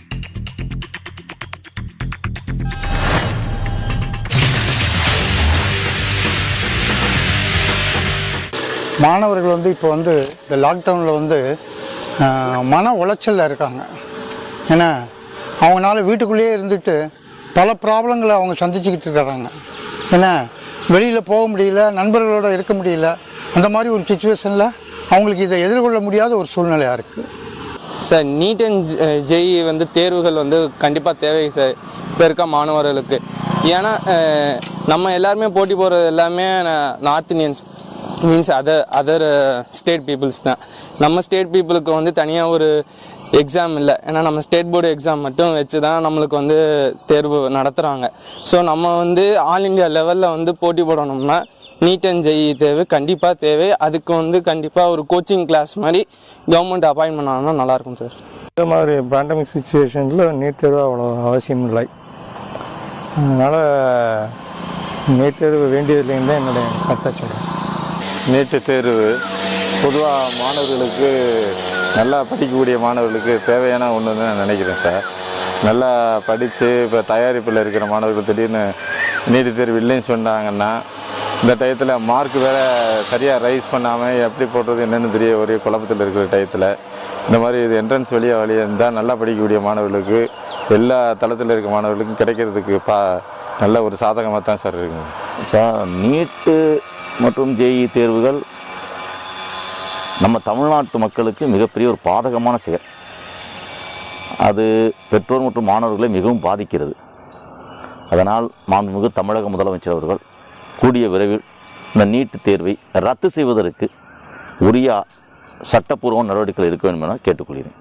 மாணவர்கள் வந்து இப்போ வந்து இந்த லாக்டவுனில் வந்து ஆஹ், மன உளைச்சலில் இருக்காங்க ஏன்னா அவங்களால வீட்டுக்குள்ளேயே இருந்துட்டு பல ப்ராப்ளங்களை அவங்க சந்திச்சுக்கிட்டு இருக்கிறாங்க ஏன்னா வெளியில் போக முடியல நண்பர்களோட இருக்க முடியல அந்த மாதிரி ஒரு சுச்சுவேஷனில் அவங்களுக்கு இதை எதிர்கொள்ள முடியாத ஒரு சூழ்நிலையாக இருக்குது சார் நீட் அண்ட் ஜெய் வந்து தேர்வுகள் வந்து கண்டிப்பாக தேவை சார் இப்போ இருக்க மாணவர்களுக்கு ஏன்னா அஹ், நம்ம எல்லாருமே போட்டி போடுறது எல்லாமே North Indians means other other state peoples தான் நம்ம ஸ்டேட் பீப்புளுக்கு வந்து தனியாக ஒரு எக்ஸாம் இல்லை ஏன்னா நம்ம ஸ்டேட் போர்டு எக்ஸாம் மட்டும் வச்சு தான் நம்மளுக்கு வந்து தேர்வு நடத்துகிறாங்க ஸோ நம்ம வந்து ஆல் இந்தியா லெவலில் வந்து போட்டி போடணும்னா நீட் அண்ட் ஜெய் தேவை கண்டிப்பாக தேவை அதுக்கு வந்து கண்டிப்பாக ஒரு கோச்சிங் கிளாஸ் மாதிரி கவர்மெண்ட் அப்பாயின்ட் பண்ணாங்கன்னா நல்லாயிருக்கும் சார் இந்த மாதிரி பேண்டமிக் சுச்சுவேஷனில் நீட் தேர்வு அவ்வளோ அவசியம் இல்லை அதனால் நீட் தேர்வு வேண்டியதில்லைன்னு தான் என்னுடைய கருத்தை சொல்கிறேன் நீட்டு தேர்வு பொதுவாக மாணவர்களுக்கு நல்லா படிக்கக்கூடிய மாணவர்களுக்கு தேவையான ஒன்றுன்னு நான் நினைக்கிறேன் சார் நல்லா படித்து இப்போ தயாரிப்பில் இருக்கிற மாணவர்கள் திடீர்னு நீட்டு தேர்வு இல்லைன்னு சொன்னாங்கன்னா இந்த டயத்தில் மார்க் வேறு சரியாக ரைஸ் பண்ணாமல் எப்படி போடுறது என்னென்னு தெரிய ஒரே குழப்பத்தில் இருக்கிற டயத்தில் இந்த மாதிரி இது என்ட்ரன்ஸ் வழியாக வழியாக இருந்தால் நல்லா படிக்கக்கூடிய மாணவர்களுக்கு எல்லா தளத்தில் இருக்க மாணவர்களுக்கும் கிடைக்கிறதுக்கு பா நல்ல ஒரு சாதகமாக தான் சார் இருக்குங்க சார் நீட்டு மற்றும் ஜேஇ தேர்வுகள் நம்ம தமிழ்நாட்டு மக்களுக்கு மிகப்பெரிய ஒரு பாதகமான செயல் அது பெற்றோர் மற்றும் மாணவர்களை மிகவும் பாதிக்கிறது அதனால் மாண்புமிகு தமிழக முதலமைச்சர் அவர்கள் கூடிய விரைவில் இந்த நீட் தேர்வை ரத்து செய்வதற்கு உரிய சட்டப்பூர்வ நடவடிக்கைகள் எடுக்க வேண்டும் என கேட்டுக்கொள்கிறேன்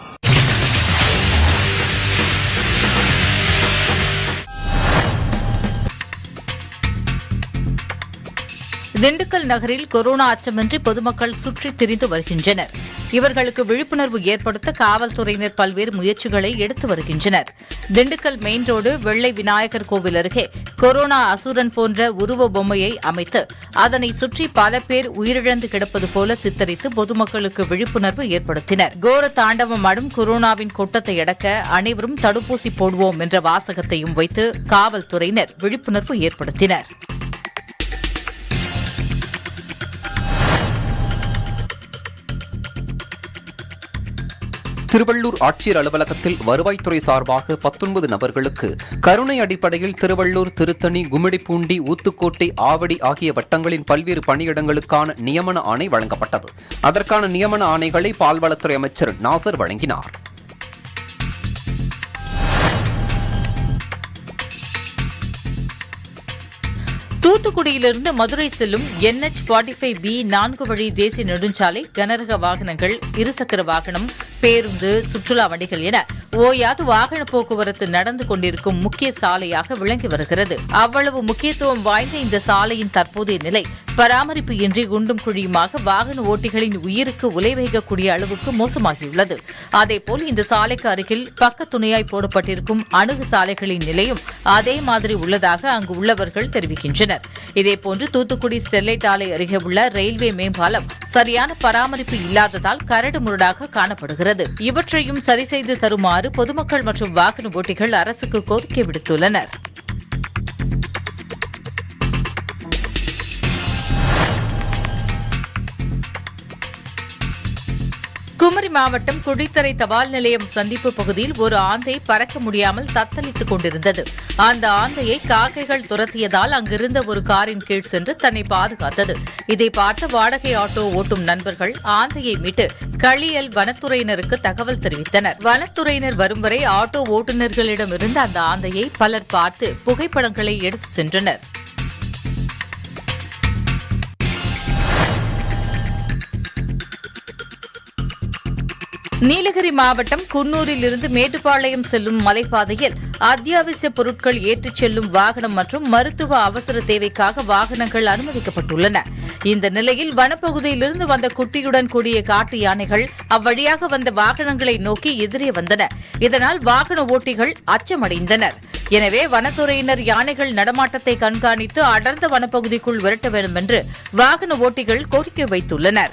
திண்டுக்கல் நகரில் கொரோனா அச்சமின்றி பொதுமக்கள் சுற்றித் திரிந்து வருகின்றனர் இவர்களுக்கு விழிப்புணர்வு ஏற்படுத்த காவல்துறையினர் பல்வேறு முயற்சிகளை எடுத்து வருகின்றனர் திண்டுக்கல் மெயின் ரோடு வெள்ளை விநாயகர் கோவில் அருகே கொரோனா அசுரன் போன்ற உருவ பொம்மையை அமைத்து அதனை சுற்றி பல பேர் உயிரிழந்து கிடப்பது போல சித்தரித்து பொதுமக்களுக்கு விழிப்புணர்வு ஏற்படுத்தினர் கோர தாண்டவம் ஆடும் கொரோனாவின் கொட்டத்தை அடக்க அனைவரும் தடுப்பூசி போடுவோம் என்ற வாசகத்தையும் வைத்து காவல்துறையினர் விழிப்புணர்வு ஏற்படுத்தினர் திருவள்ளூர் ஆட்சியர் அலுவலகத்தில் வருவாய்த்துறை சார்பாக பத்தொன்பது நபர்களுக்கு கருணை அடிப்படையில் திருவள்ளூர் திருத்தணி கும்மிடிப்பூண்டி ஊத்துக்கோட்டை ஆவடி ஆகிய வட்டங்களின் பல்வேறு பணியிடங்களுக்கான நியமன ஆணை வழங்கப்பட்டது அதற்கான நியமன ஆணைகளை பால்வளத்துறை அமைச்சர் நாசர் வழங்கினார் தூத்துக்குடியிலிருந்து மதுரை செல்லும் என்எச் ஃபார்ட்டி ஃபைவ் பி நான்கு வழி தேசிய நெடுஞ்சாலை கனரக வாகனங்கள் இருசக்கர வாகனம் பேருந்து சுற்றுலா வண்டிகள் என ஓயாது வாகன போக்குவரத்து நடந்து கொண்டிருக்கும் முக்கிய சாலையாக விளங்கி வருகிறது அவ்வளவு முக்கியத்துவம் வாய்ந்த இந்த சாலையின் தற்போதைய நிலை பராமரிப்பு இன்றி குண்டும் குழியுமாக வாகன ஓட்டிகளின் உயிருக்கு உலை வைக்கக்கூடிய அளவுக்கு மோசமாகியுள்ளது அதேபோல் இந்த சாலைக்கு அருகில் பக்க துணையாய் போடப்பட்டிருக்கும் அணுகு சாலைகளின் நிலையும் அதே மாதிரி உள்ளதாக அங்கு உள்ளவர்கள் தெரிவிக்கின்றனர் இதேபோன்று தூத்துக்குடி ஸ்டெர்லைட் ஆலை அருகே உள்ள ரயில்வே மேம்பாலம் சரியான பராமரிப்பு இல்லாததால் கரடு முரடாக காணப்படுகிறது இவற்றையும் சரி செய்து தருமாறு பொதுமக்கள் மற்றும் வாகன ஓட்டிகள் அரசுக்கு கோரிக்கை விடுத்துள்ளனர் குமரி மாவட்டம் குடித்தரை தபால் நிலையம் சந்திப்பு பகுதியில் ஒரு ஆந்தை பறக்க முடியாமல் தத்தளித்துக் கொண்டிருந்தது அந்த ஆந்தையை காக்கைகள் துரத்தியதால் அங்கிருந்த ஒரு காரின் கீழ் சென்று தன்னை பாதுகாத்தது இதை பார்த்த வாடகை ஆட்டோ ஓட்டும் நண்பர்கள் ஆந்தையை மீட்டு களியல் வனத்துறையினருக்கு தகவல் தெரிவித்தனர் வனத்துறையினர் வரும் வரை ஆட்டோ ஓட்டுநர்களிடமிருந்து அந்த ஆந்தையை பலர் பார்த்து புகைப்படங்களை எடுத்து சென்றனர் நீலகிரி மாவட்டம் குன்னூரில் இருந்து மேட்டுப்பாளையம் செல்லும் மலைப்பாதையில் அத்தியாவசிய பொருட்கள் ஏற்றிச் செல்லும் வாகனம் மற்றும் மருத்துவ அவசர தேவைக்காக வாகனங்கள் அனுமதிக்கப்பட்டுள்ளன இந்த நிலையில் வனப்பகுதியிலிருந்து வந்த குட்டியுடன் கூடிய காட்டு யானைகள் அவ்வழியாக வந்த வாகனங்களை நோக்கி எதிரே வந்தன இதனால் வாகன ஓட்டிகள் அச்சமடைந்தனர் எனவே வனத்துறையினர் யானைகள் நடமாட்டத்தை கண்காணித்து அடர்ந்த வனப்பகுதிக்குள் விரட்ட வேண்டும் என்று வாகன ஓட்டிகள் கோரிக்கை வைத்துள்ளனா்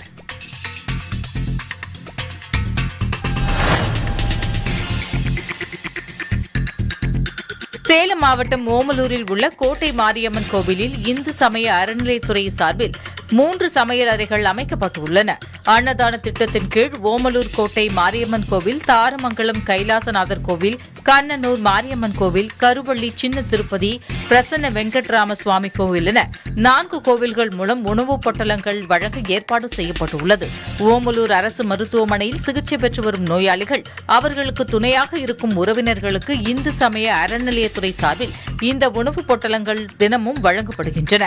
சேலம் மாவட்டம் ஓமலூரில் உள்ள கோட்டை மாரியம்மன் கோவிலில் இந்து சமய அறநிலைத்துறை சார்பில் மூன்று சமையல் அறைகள் அமைக்கப்பட்டுள்ளன அன்னதான திட்டத்தின் கீழ் ஓமலூர் கோட்டை மாரியம்மன் கோவில் தாரமங்கலம் கைலாசநாதர் கோவில் கண்ணனூர் மாரியம்மன் கோவில் கருவள்ளி சின்ன திருப்பதி பிரசன்ன வெங்கட்ராம சுவாமி கோவில் என நான்கு கோவில்கள் மூலம் உணவுப் பொட்டலங்கள் வழங்க ஏற்பாடு செய்யப்பட்டுள்ளது ஓமலூர் அரசு மருத்துவமனையில் சிகிச்சை பெற்று வரும் நோயாளிகள் அவர்களுக்கு துணையாக இருக்கும் உறவினர்களுக்கு இந்து சமய அறநிலையத்துறை சார்பில் இந்த உணவுப் பொட்டலங்கள் தினமும் வழங்கப்படுகின்றன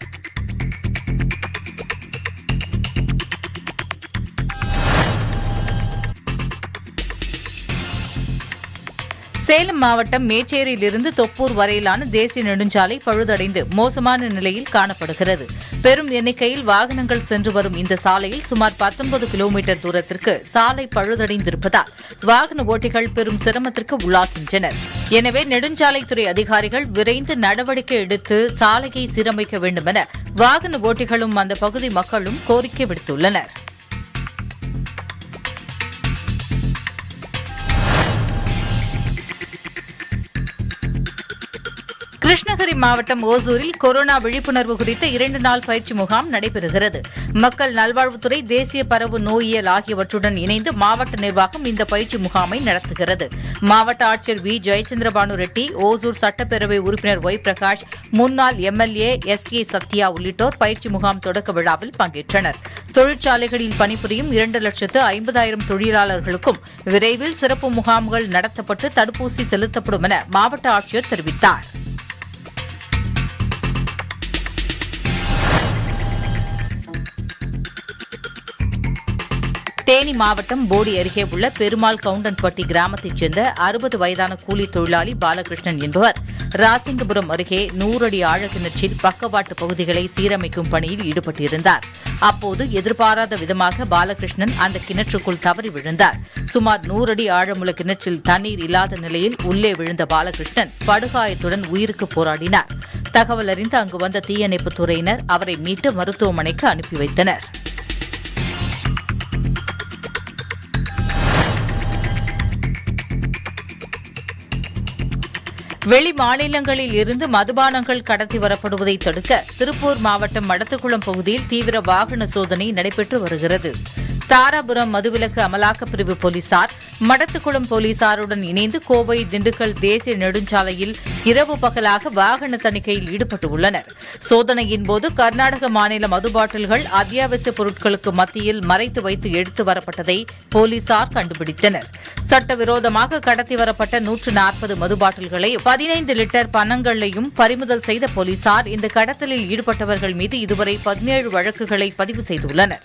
சேலம் மாவட்டம் மேச்சேரியிலிருந்து தொப்பூர் வரையிலான தேசிய நெடுஞ்சாலை பழுதடைந்து மோசமான நிலையில் காணப்படுகிறது பெரும் எண்ணிக்கையில் வாகனங்கள் சென்று வரும் இந்த சாலையில் சுமார் 19 கிலோமீட்டர் தூரத்திற்கு சாலை பழுதடைந்திருப்பதால் வாகன ஓட்டிகள் பெரும் சிரமத்திற்கு உள்ளாகின்றனர் எனவே நெடுஞ்சாலைத்துறை அதிகாரிகள் விரைந்து நடவடிக்கை எடுத்து சாலையை சீரமைக்க வேண்டும் என வாகன ஓட்டிகளும் அந்த பகுதி மக்களும் கோரிக்கை விடுத்துள்ளனா் கிருஷ்ணகிரி மாவட்டம் ஓசூரில் கொரோனா விழிப்புணர்வு குறித்த இரண்டு நாள் பயிற்சி முகாம் நடைபெறுகிறது மக்கள் நல்வாழ்வுத்துறை தேசிய பரவு நோயியல் ஆகியவற்றுடன் இணைந்து மாவட்ட நிர்வாகம் இந்த பயிற்சி முகாமை நடத்துகிறது மாவட்ட ஆட்சியர் வி ஜெயச்சந்திரபானு ரெட்டி ஓசூர் சட்டப்பேரவை உறுப்பினர் ஒய் பிரகாஷ் முன்னாள் எம்எல்ஏ எஸ் ஏ சத்யா உள்ளிட்டோர் பயிற்சி முகாம் தொடக்க விழாவில் பங்கேற்றனர் தொழிற்சாலைகளில் பணிபுரியும் இரண்டு லட்சத்து ஐம்பதாயிரம் தொழிலாளர்களுக்கும் விரைவில் சிறப்பு முகாம்கள் நடத்தப்பட்டு தடுப்பூசி செலுத்தப்படும் என மாவட்ட ஆட்சியர் தெரிவித்தார் தேனி மாவட்டம் போடி அருகே உள்ள பெருமாள் கவுண்டன்பட்டி கிராமத்தைச் சேர்ந்த அறுபது வயதான கூலி தொழிலாளி பாலகிருஷ்ணன் என்பவர் ராசிங்கபுரம் அருகே நூறடி ஆழக்கிணற்றில் பக்கவாட்டு பகுதிகளை சீரமைக்கும் பணியில் ஈடுபட்டிருந்தார் அப்போது எதிர்பாராத விதமாக பாலகிருஷ்ணன் அந்த கிணற்றுக்குள் தவறி விழுந்தார் சுமார் நூறடி ஆழமுள்ள கிணற்றில் தண்ணீர் இல்லாத நிலையில் உள்ளே விழுந்த பாலகிருஷ்ணன் படுகாயத்துடன் உயிருக்கு போராடினார் தகவல் அறிந்து அங்கு வந்த தீயணைப்புத் துறையினர் அவரை மீட்டு மருத்துவமனைக்கு அனுப்பி வைத்தனர் வெளி மாநிலங்களில் இருந்து மதுபானங்கள் கடத்தி வரப்படுவதை தடுக்க திருப்பூர் மாவட்டம் மடத்துக்குளம் பகுதியில் தீவிர வாகன சோதனை நடைபெற்று வருகிறது தாராபுரம் மதுவிலக்கு அமலாக்கப் பிரிவு போலீசார் மடத்துக்குளம் போலீசாருடன் இணைந்து கோவை திண்டுக்கல் தேசிய நெடுஞ்சாலையில் இரவு பகலாக வாகன தணிக்கையில் ஈடுபட்டுள்ளனர் சோதனையின் போது கர்நாடக மாநில மது பாட்டில்கள் அத்தியாவசிய பொருட்களுக்கு மத்தியில் மறைத்து வைத்து எடுத்து வரப்பட்டதை போலீசார் கண்டுபிடித்தனர் சட்டவிரோதமாக கடத்தி வரப்பட்ட நூற்று நாற்பது மது பாட்டில்களையும் பதினைந்து லிட்டர் பணங்களையும் பறிமுதல் செய்த போலீசார் இந்த கடத்தலில் ஈடுபட்டவர்கள் மீது இதுவரை பதினேழு வழக்குகளை பதிவு செய்துள்ளனர்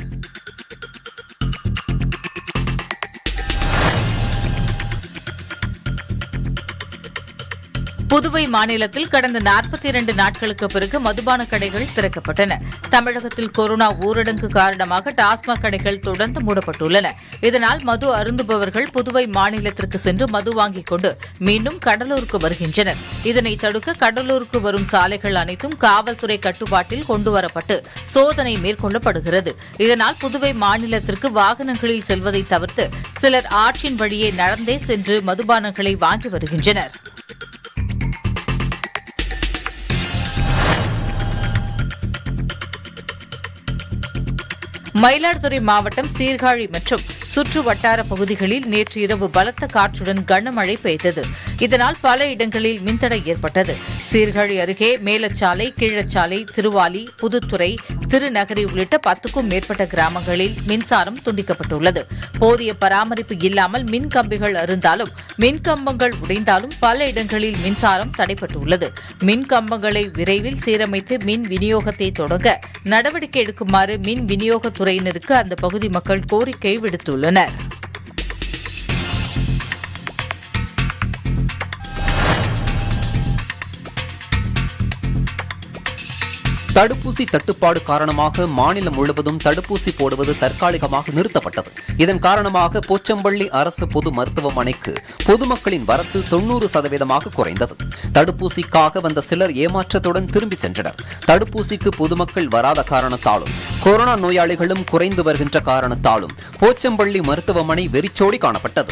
புதுவை மாநிலத்தில் கடந்த நாற்பத்தி இரண்டு நாட்களுக்கு பிறகு மதுபான கடைகள் திறக்கப்பட்டன தமிழகத்தில் கொரோனா ஊரடங்கு காரணமாக டாஸ்மாக் கடைகள் தொடர்ந்து மூடப்பட்டுள்ளன இதனால் மது அருந்துபவர்கள் புதுவை மாநிலத்திற்கு சென்று மது வாங்கிக் கொண்டு மீண்டும் கடலூருக்கு வருகின்றனர் இதனை தடுக்க கடலூருக்கு வரும் சாலைகள் அனைத்தும் காவல்துறை கட்டுப்பாட்டில் கொண்டுவரப்பட்டு சோதனை மேற்கொள்ளப்படுகிறது இதனால் புதுவை மாநிலத்திற்கு வாகனங்களில் செல்வதை தவிர்த்து சிலர் ஆற்றின் வழியே நடந்தே சென்று மதுபானங்களை வாங்கி வருகின்றனர் மயிலாடுதுறை மாவட்டம் சீர்காழி மற்றும் சுற்று வட்டார பகுதிகளில் நேற்று இரவு பலத்த காற்றுடன் கனமழை பெய்தது இதனால் பல இடங்களில் மின்தடை ஏற்பட்டது சீர்காழி அருகே மேலச்சாலை கீழச்சாலை திருவாலி புதுத்துறை திருநகரி உள்ளிட்ட பத்துக்கும் மேற்பட்ட கிராமங்களில் மின்சாரம் துண்டிக்கப்பட்டுள்ளது போதிய பராமரிப்பு இல்லாமல் மின் கம்பிகள் அருந்தாலும் மின் கம்பங்கள் உடைந்தாலும் பல இடங்களில் மின்சாரம் தடைப்பட்டுள்ளது மின் கம்பங்களை விரைவில் சீரமைத்து மின் விநியோகத்தை தொடங்க நடவடிக்கை எடுக்குமாறு மின் விநியோகத்துறையினருக்கு அந்த பகுதி மக்கள் கோரிக்கை விடுத்துள்ளனர் தடுப்பூசி தட்டுப்பாடு காரணமாக மாநிலம் முழுவதும் தடுப்பூசி போடுவது தற்காலிகமாக நிறுத்தப்பட்டது இதன் காரணமாக போச்சம்பள்ளி அரசு பொது மருத்துவமனைக்கு பொதுமக்களின் வரத்து தொன்னூறு சதவீதமாக குறைந்தது தடுப்பூசிக்காக வந்த சிலர் ஏமாற்றத்துடன் திரும்பி சென்றனர் தடுப்பூசிக்கு பொதுமக்கள் வராத காரணத்தாலும் கொரோனா நோயாளிகளும் குறைந்து வருகின்ற காரணத்தாலும் போச்சம்பள்ளி மருத்துவமனை வெறிச்சோடி காணப்பட்டது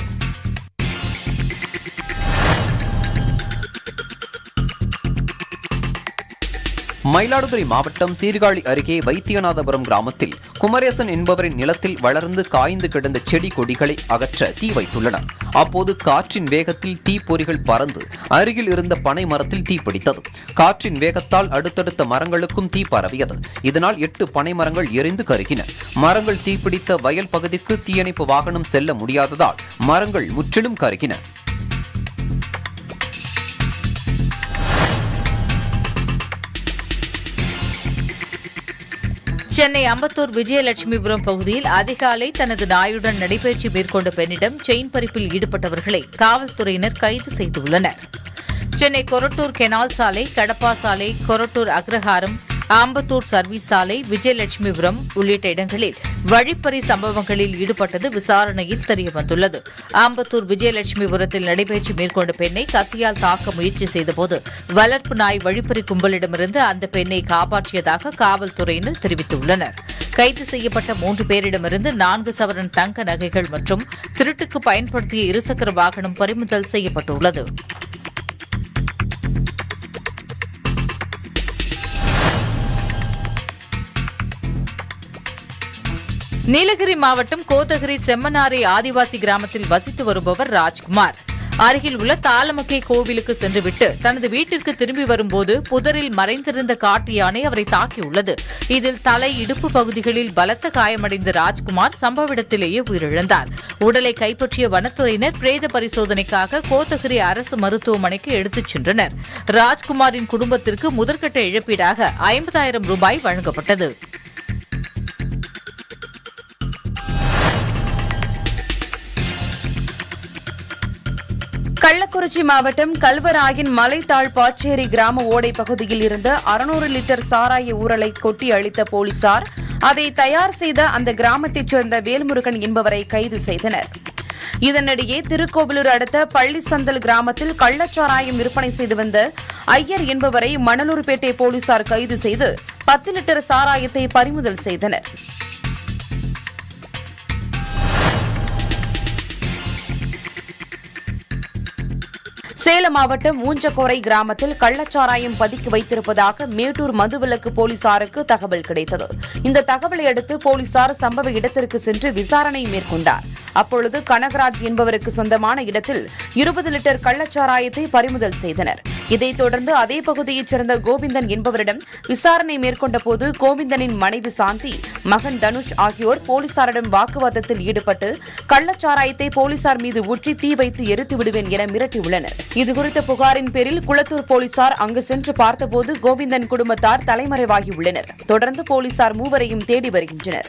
மயிலாடுதுறை மாவட்டம் சீர்காழி அருகே வைத்தியநாதபுரம் கிராமத்தில் குமரேசன் என்பவரின் நிலத்தில் வளர்ந்து காய்ந்து கிடந்த செடி கொடிகளை அகற்ற தீ வைத்துள்ளனர் அப்போது காற்றின் வேகத்தில் தீப்பொறிகள் பறந்து அருகில் இருந்த பனை மரத்தில் தீ பிடித்தது காற்றின் வேகத்தால் அடுத்தடுத்த மரங்களுக்கும் தீ பரவியது இதனால் எட்டு பனை மரங்கள் எரிந்து கருகின மரங்கள் தீப்பிடித்த வயல் பகுதிக்கு தீயணைப்பு வாகனம் செல்ல முடியாததால் மரங்கள் முற்றிலும் கருகின சென்னை அம்பத்தூர் விஜயலட்சுமிபுரம் பகுதியில் அதிகாலை தனது நாயுடன் நடைபயிற்சி மேற்கொண்ட பெண்ணிடம் செயின் பறிப்பில் ஈடுபட்டவர்களை காவல்துறையினர் கைது செய்துள்ளனர் சென்னை கொரட்டூர் கெனால் சாலை கடப்பா சாலை கொரட்டூர் அக்ரஹாரம் ஆம்பத்தூர் சர்வீஸ் சாலை விஜயலட்சுமிபுரம் உள்ளிட்ட இடங்களில் வழிப்பறி சம்பவங்களில் ஈடுபட்டது விசாரணையில் தெரியவந்துள்ளது ஆம்பத்தூர் விஜயலட்சுமிபுரத்தில் நடைபயிற்சி மேற்கொண்ட பெண்ணை கத்தியால் தாக்க முயற்சி செய்தபோது வளர்ப்பு நாய் வழிப்பறி கும்பலிடமிருந்து அந்த பெண்ணை காப்பாற்றியதாக காவல்துறையினர் தெரிவித்துள்ளனர் கைது செய்யப்பட்ட மூன்று பேரிடமிருந்து நான்கு சவரன் தங்க நகைகள் மற்றும் திருட்டுக்கு பயன்படுத்திய இருசக்கர வாகனம் பறிமுதல் செய்யப்பட்டுள்ளது நீலகிரி மாவட்டம் கோத்தகிரி செம்மனாரை ஆதிவாசி கிராமத்தில் வசித்து வருபவர் ராஜ்குமார் அருகில் உள்ள தாளமக்கை கோவிலுக்கு சென்றுவிட்டு தனது வீட்டிற்கு திரும்பி வரும்போது புதரில் மறைந்திருந்த காட்டு யானை அவரை தாக்கியுள்ளது இதில் தலை இடுப்பு பகுதிகளில் பலத்த காயமடைந்த ராஜ்குமார் சம்பவ இடத்திலேயே உயிரிழந்தார் உடலை கைப்பற்றிய வனத்துறையினர் பிரேத பரிசோதனைக்காக கோத்தகிரி அரசு மருத்துவமனைக்கு எடுத்துச் சென்றனர் ராஜ்குமாரின் குடும்பத்திற்கு முதற்கட்ட இழப்பீடாக ஐம்பதாயிரம் ரூபாய் வழங்கப்பட்டது கள்ளக்குறிச்சி மாவட்டம் கல்வராயன் மலைத்தாழ் பாச்சேரி கிராம ஓடை பகுதியில் இருந்த அறுநூறு லிட்டர் சாராய ஊரலை கொட்டி அளித்த போலீசார் அதை தயார் செய்த அந்த கிராமத்தைச் சேர்ந்த வேல்முருகன் என்பவரை கைது செய்தனர் இதனிடையே திருக்கோவிலூர் அடுத்த பள்ளிசந்தல் கிராமத்தில் கள்ளச்சாராயம் விற்பனை செய்து வந்த ஐயர் என்பவரை மணலூர்பேட்டை போலீசார் கைது செய்து பத்து லிட்டர் சாராயத்தை பறிமுதல் செய்தனர் சேலம் மாவட்டம் ஊஞ்சக்கோரை கிராமத்தில் கள்ளச்சாராயம் பதுக்கி வைத்திருப்பதாக மேட்டூர் மதுவிலக்கு போலீசாருக்கு தகவல் கிடைத்தது இந்த தகவலை அடுத்து போலீசார் சம்பவ இடத்திற்கு சென்று விசாரணை மேற்கொண்டார் அப்பொழுது கனகராஜ் என்பவருக்கு சொந்தமான இடத்தில் இருபது லிட்டர் கள்ளச்சாராயத்தை பறிமுதல் செய்தனர் இதைத் தொடர்ந்து அதே பகுதியைச் சேர்ந்த கோவிந்தன் என்பவரிடம் விசாரணை மேற்கொண்ட போது கோவிந்தனின் மனைவி சாந்தி மகன் தனுஷ் ஆகியோர் போலீசாரிடம் வாக்குவாதத்தில் ஈடுபட்டு கள்ளச்சாராயத்தை போலீசார் மீது ஊற்றி தீ வைத்து எரித்து விடுவேன் என மிரட்டியுள்ளனர் இதுகுறித்த புகாரின் பேரில் குளத்தூர் போலீசார் அங்கு சென்று பார்த்தபோது கோவிந்தன் குடும்பத்தார் தலைமறைவாகியுள்ளனர் தொடர்ந்து போலீசார் மூவரையும் தேடி வருகின்றனர்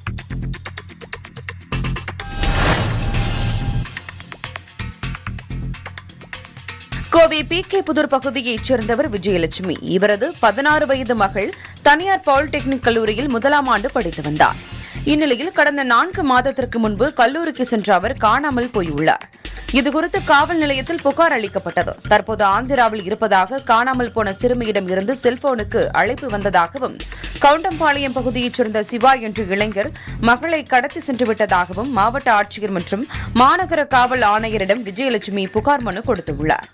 கோவை பி கே புதூர் பகுதியைச் சேர்ந்தவர் விஜயலட்சுமி இவரது பதினாறு வயது மகள் தனியார் பாலிடெக்னிக் கல்லூரியில் முதலாம் ஆண்டு படித்து வந்தார் இந்நிலையில் கடந்த நான்கு மாதத்திற்கு முன்பு கல்லூரிக்கு சென்ற அவர் காணாமல் போயுள்ளார் இதுகுறித்து காவல் நிலையத்தில் புகார் அளிக்கப்பட்டது தற்போது ஆந்திராவில் இருப்பதாக காணாமல் போன சிறுமியிடம் இருந்து செல்போனுக்கு அழைப்பு வந்ததாகவும் கவுண்டம்பாளையம் பகுதியைச் சேர்ந்த சிவா என்ற இளைஞர் மகளை கடத்தி சென்று விட்டதாகவும் மாவட்ட ஆட்சியர் மற்றும் மாநகர காவல் ஆணையரிடம் விஜயலட்சுமி புகார் மனு கொடுத்துள்ளார்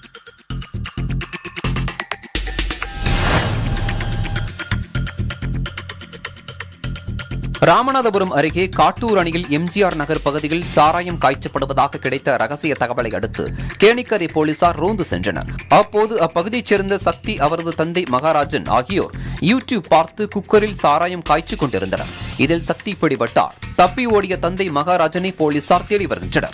ராமநாதபுரம் அருகே காட்டூர் அணியில் எம்ஜிஆர் நகர் பகுதியில் சாராயம் காய்ச்சப்படுவதாக கிடைத்த ரகசிய தகவலை அடுத்து கேணிக்கரை போலீசார் ரோந்து சென்றனர் அப்போது அப்பகுதியைச் சேர்ந்த சக்தி அவரது தந்தை மகாராஜன் ஆகியோர் யூடியூப் பார்த்து குக்கரில் சாராயம் காய்ச்சிக் கொண்டிருந்தனர் இதில் சக்தி பிடிபட்டார் தப்பி ஓடிய தந்தை மகாராஜனை போலீசார் தேடி வருகின்றனர்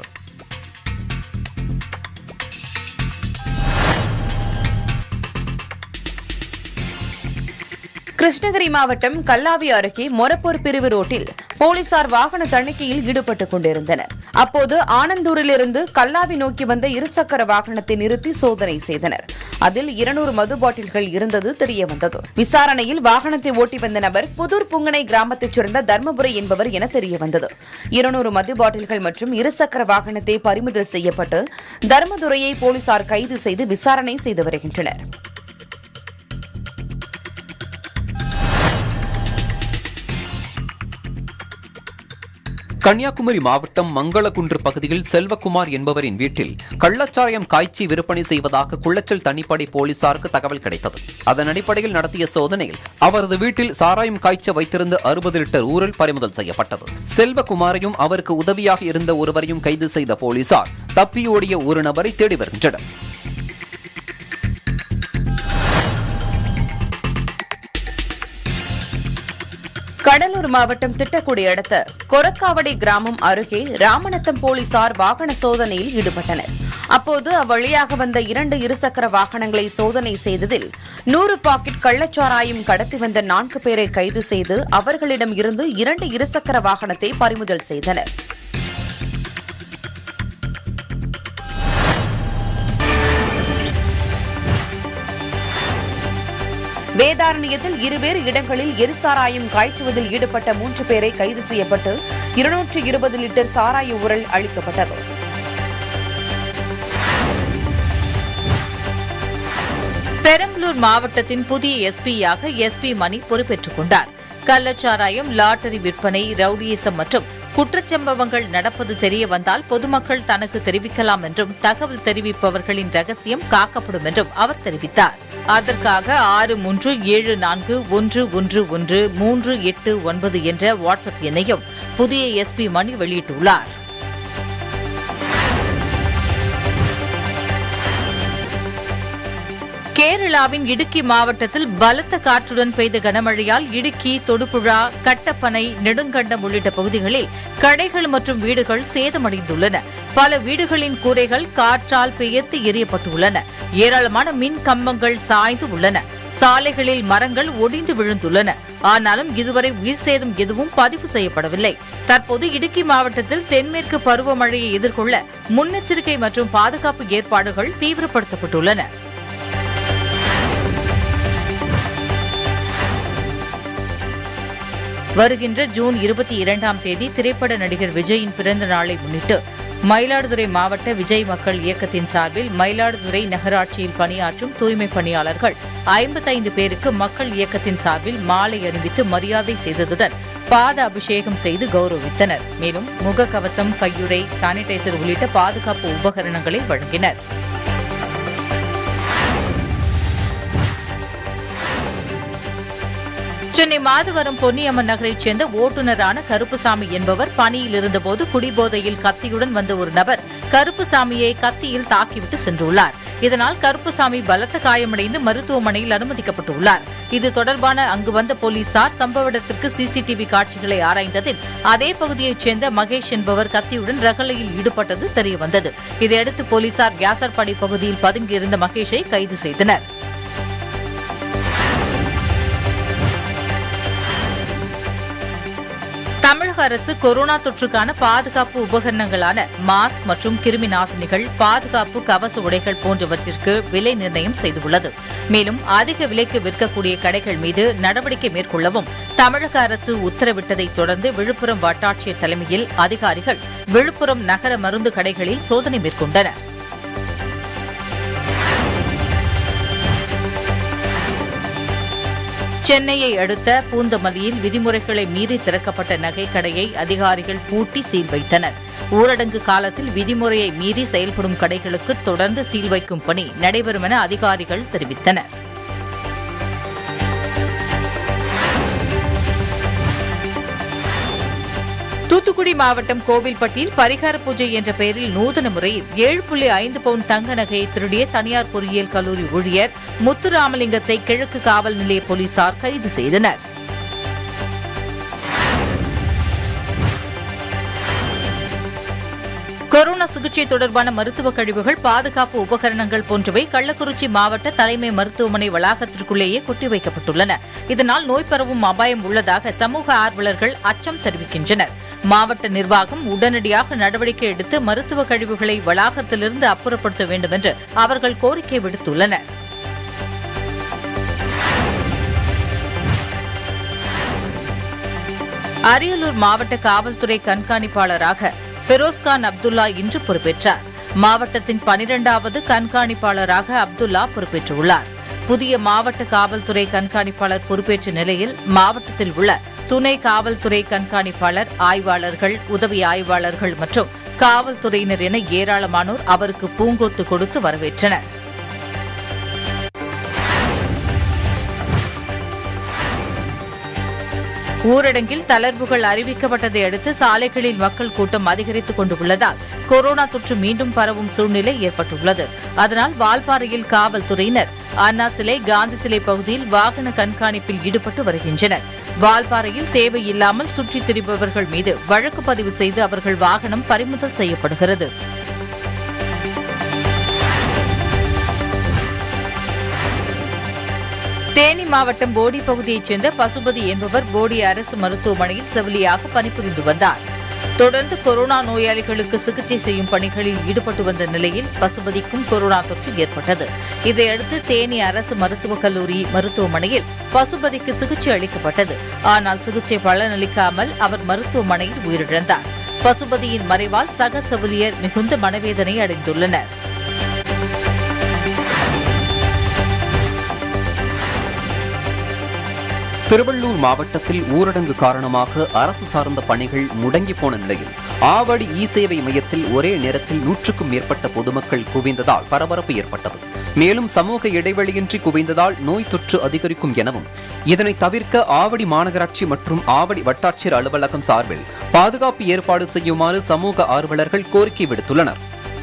கிருஷ்ணகிரி மாவட்டம் கல்லாவி அருகே மொரப்பூர் பிரிவு ரோட்டில் போலீசார் வாகன தணிக்கையில் ஈடுபட்டுக் கொண்டிருந்தனர் அப்போது ஆனந்தூரிலிருந்து கல்லாவி நோக்கி வந்த இருசக்கர வாகனத்தை நிறுத்தி சோதனை செய்தனர் அதில் இருநூறு மது பாட்டில்கள் இருந்தது தெரியவந்தது விசாரணையில் வாகனத்தை ஓட்டி வந்த நபர் புதூர் புங்கனை கிராமத்தைச் சேர்ந்த தர்மபுரி என்பவர் என தெரியவந்தது இருநூறு மது பாட்டில்கள் மற்றும் இருசக்கர வாகனத்தை பறிமுதல் செய்யப்பட்டு தர்மதுரையை போலீசார் கைது செய்து விசாரணை செய்து வருகின்றனர் கன்னியாகுமரி மாவட்டம் மங்களகுன்று பகுதியில் செல்வகுமார் என்பவரின் வீட்டில் கள்ளச்சாயம் காய்ச்சி விற்பனை செய்வதாக குள்ளச்சல் தனிப்படை போலீசாருக்கு தகவல் கிடைத்தது அதன் அடிப்படையில் நடத்திய சோதனையில் அவரது வீட்டில் சாராயம் காய்ச்ச வைத்திருந்த அறுபது லிட்டர் ஊரல் பறிமுதல் செய்யப்பட்டது செல்வகுமாரையும் அவருக்கு உதவியாக இருந்த ஒருவரையும் கைது செய்த போலீசார் தப்பியோடிய ஒரு நபரை தேடி வருகின்றனர் கடலூர் மாவட்டம் திட்டக்குடி அடுத்த கொரக்காவடி கிராமம் அருகே ராமநத்தம் போலீசார் வாகன சோதனையில் ஈடுபட்டனர் அப்போது அவ்வழியாக வந்த இரண்டு இருசக்கர வாகனங்களை சோதனை செய்ததில் நூறு பாக்கெட் கள்ளச்சாராயம் கடத்தி வந்த நான்கு பேரை கைது செய்து அவர்களிடம் இருந்து இரண்டு இருசக்கர வாகனத்தை பறிமுதல் செய்தனர் வேதாரண்யத்தில் இருவேறு இடங்களில் எரிசாராயம் காய்ச்சுவதில் ஈடுபட்ட மூன்று பேரை கைது செய்யப்பட்டு இருநூற்று இருபது லிட்டர் சாராய உரல் அளிக்கப்பட்டது பெரம்பலூர் மாவட்டத்தின் புதிய எஸ்பியாக எஸ்பி மணி பொறுப்பேற்றுக் கொண்டார் கள்ளச்சாராயம் லாட்டரி விற்பனை ரவுடியிசம் மற்றும் குற்றச்சம்பவங்கள் நடப்பது தெரிய வந்தால் பொதுமக்கள் தனக்கு தெரிவிக்கலாம் என்றும் தகவல் தெரிவிப்பவர்களின் ரகசியம் காக்கப்படும் என்றும் அவர் தெரிவித்தார் அதற்காக ஆறு மூன்று ஏழு நான்கு ஒன்று ஒன்று ஒன்று மூன்று எட்டு ஒன்பது என்ற வாட்ஸ்அப் எண்ணையும் புதிய எஸ்பி மணி வெளியிட்டுள்ளார் கேரளாவின் இடுக்கி மாவட்டத்தில் பலத்த காற்றுடன் பெய்த கனமழையால் இடுக்கி தொடுபுழா கட்டப்பனை நெடுங்கண்டம் உள்ளிட்ட பகுதிகளில் கடைகள் மற்றும் வீடுகள் சேதமடைந்துள்ளன பல வீடுகளின் கூரைகள் காற்றால் பெயர்த்து எரியப்பட்டுள்ளன ஏராளமான மின் கம்பங்கள் சாய்ந்து உள்ளன சாலைகளில் மரங்கள் ஒடிந்து விழுந்துள்ளன ஆனாலும் இதுவரை உயிர் சேதம் எதுவும் பதிவு செய்யப்படவில்லை தற்போது இடுக்கி மாவட்டத்தில் தென்மேற்கு பருவமழையை எதிர்கொள்ள முன்னெச்சரிக்கை மற்றும் பாதுகாப்பு ஏற்பாடுகள் தீவிரப்படுத்தப்பட்டுள்ளன வருகின்ற ஜூன் இருபத்தி இரண்டாம் தேதி திரைப்பட நடிகர் விஜயின் பிறந்த நாளை முன்னிட்டு மயிலாடுதுறை மாவட்ட விஜய் மக்கள் இயக்கத்தின் சார்பில் மயிலாடுதுறை நகராட்சியில் பணியாற்றும் தூய்மை பணியாளர்கள் ஐம்பத்தைந்து பேருக்கு மக்கள் இயக்கத்தின் சார்பில் மாலை அணிவித்து மரியாதை செய்ததுடன் பாத அபிஷேகம் செய்து கௌரவித்தனர் மேலும் முகக்கவசம் கையுறை சானிடைசர் உள்ளிட்ட பாதுகாப்பு உபகரணங்களை வழங்கினர் சென்னை மாதவரம் பொன்னியம்மன் நகரைச் சேர்ந்த ஓட்டுநரான கருப்புசாமி என்பவர் பணியில் இருந்தபோது குடிபோதையில் கத்தியுடன் வந்த ஒரு நபர் கருப்புசாமியை கத்தியில் தாக்கிவிட்டு சென்றுள்ளார் இதனால் கருப்புசாமி பலத்த காயமடைந்து மருத்துவமனையில் அனுமதிக்கப்பட்டுள்ளார் இது தொடர்பான அங்கு வந்த போலீசார் சம்பவ இடத்திற்கு சிசிடிவி காட்சிகளை ஆராய்ந்ததில் அதே பகுதியைச் சேர்ந்த மகேஷ் என்பவர் கத்தியுடன் ரகளையில் ஈடுபட்டது தெரியவந்தது இதையடுத்து போலீசார் வியாசர்பாடி பகுதியில் பதுங்கியிருந்த மகேஷை கைது செய்தனர் தமிழக அரசு கொரோனா தொற்றுக்கான பாதுகாப்பு உபகரணங்களான மாஸ்க் மற்றும் கிருமி நாசினிகள் பாதுகாப்பு கவச உடைகள் போன்றவற்றிற்கு விலை நிர்ணயம் செய்துள்ளது மேலும் அதிக விலைக்கு விற்கக்கூடிய கடைகள் மீது நடவடிக்கை மேற்கொள்ளவும் தமிழக அரசு உத்தரவிட்டதைத் தொடர்ந்து விழுப்புரம் வட்டாட்சியர் தலைமையில் அதிகாரிகள் விழுப்புரம் நகர மருந்து கடைகளில் சோதனை மேற்கொண்டனர் சென்னையை அடுத்த பூந்தமல்லியில் விதிமுறைகளை மீறி திறக்கப்பட்ட நகைக்கடையை அதிகாரிகள் பூட்டி சீல் வைத்தனர் ஊரடங்கு காலத்தில் விதிமுறையை மீறி செயல்படும் கடைகளுக்கு தொடர்ந்து சீல் வைக்கும் பணி நடைபெறும் என அதிகாரிகள் தெரிவித்தனர் தூத்துக்குடி மாவட்டம் கோவில்பட்டியில் பரிகார பூஜை என்ற பெயரில் நூதன முறையில் ஏழு புள்ளி ஐந்து பவுண்ட் தங்க நகையை திருடிய தனியார் பொறியியல் கல்லூரி ஊழியர் முத்துராமலிங்கத்தை கிழக்கு காவல் நிலைய போலீசார் கைது செய்தனர் கொரோனா சிகிச்சை தொடர்பான மருத்துவ கழிவுகள் பாதுகாப்பு உபகரணங்கள் போன்றவை கள்ளக்குறிச்சி மாவட்ட தலைமை மருத்துவமனை வளாகத்திற்குள்ளேயே கொட்டி வைக்கப்பட்டுள்ளன இதனால் நோய் பரவும் அபாயம் உள்ளதாக சமூக ஆர்வலர்கள் அச்சம் தெரிவிக்கின்றனர் மாவட்ட நிர்வாகம் உடனடியாக நடவடிக்கை எடுத்து மருத்துவ கழிவுகளை வளாகத்திலிருந்து அப்புறப்படுத்த வேண்டும் என்று அவர்கள் கோரிக்கை விடுத்துள்ளனர் அரியலூர் மாவட்ட காவல்துறை கண்காணிப்பாளராக ஃபெரோஸ்கான் அப்துல்லா இன்று பொறுப்பேற்றார் மாவட்டத்தின் பனிரெண்டாவது கண்காணிப்பாளராக அப்துல்லா பொறுப்பேற்றுள்ளார் புதிய மாவட்ட காவல்துறை கண்காணிப்பாளர் பொறுப்பேற்ற நிலையில் மாவட்டத்தில் உள்ள துணை காவல்துறை கண்காணிப்பாளர் ஆய்வாளர்கள் உதவி ஆய்வாளர்கள் மற்றும் காவல்துறையினர் என ஏராளமானோர் அவருக்கு பூங்கொத்து கொடுத்து வரவேற்றனர் ஊரடங்கில் தளர்வுகள் அறிவிக்கப்பட்டதை அடுத்து சாலைகளில் மக்கள் கூட்டம் அதிகரித்துக் கொண்டுள்ளதால் கொரோனா தொற்று மீண்டும் பரவும் சூழ்நிலை ஏற்பட்டுள்ளது அதனால் வால்பாறையில் காவல்துறையினர் அண்ணா சிலை காந்தி சிலை பகுதியில் வாகன கண்காணிப்பில் ஈடுபட்டு வருகின்றனர் வால்பாறையில் தேவையில்லாமல் சுற்றித் திரிபவர்கள் மீது வழக்கு பதிவு செய்து அவர்கள் வாகனம் பறிமுதல் செய்யப்படுகிறது தேனி மாவட்டம் போடி பகுதியைச் சேர்ந்த பசுபதி என்பவர் போடி அரசு மருத்துவமனையில் செவிலியாக பணிபுரிந்து வந்தார் தொடர்ந்து கொரோனா நோயாளிகளுக்கு சிகிச்சை செய்யும் பணிகளில் ஈடுபட்டு வந்த நிலையில் பசுபதிக்கும் கொரோனா தொற்று ஏற்பட்டது இதையடுத்து தேனி அரசு மருத்துவக் கல்லூரி மருத்துவமனையில் பசுபதிக்கு சிகிச்சை அளிக்கப்பட்டது ஆனால் சிகிச்சை பலனளிக்காமல் அவர் மருத்துவமனையில் உயிரிழந்தார் பசுபதியின் மறைவால் சக செவிலியர் மிகுந்த மனவேதனை அடைந்துள்ளனர் திருவள்ளூர் மாவட்டத்தில் ஊரடங்கு காரணமாக அரசு சார்ந்த பணிகள் முடங்கி போன நிலையில் ஆவடி இ சேவை மையத்தில் ஒரே நேரத்தில் நூற்றுக்கும் மேற்பட்ட பொதுமக்கள் குவிந்ததால் பரபரப்பு ஏற்பட்டது மேலும் சமூக இடைவெளியின்றி குவிந்ததால் நோய் தொற்று அதிகரிக்கும் எனவும் இதனை தவிர்க்க ஆவடி மாநகராட்சி மற்றும் ஆவடி வட்டாட்சியர் அலுவலகம் சார்பில் பாதுகாப்பு ஏற்பாடு செய்யுமாறு சமூக ஆர்வலர்கள் கோரிக்கை விடுத்துள்ளனர்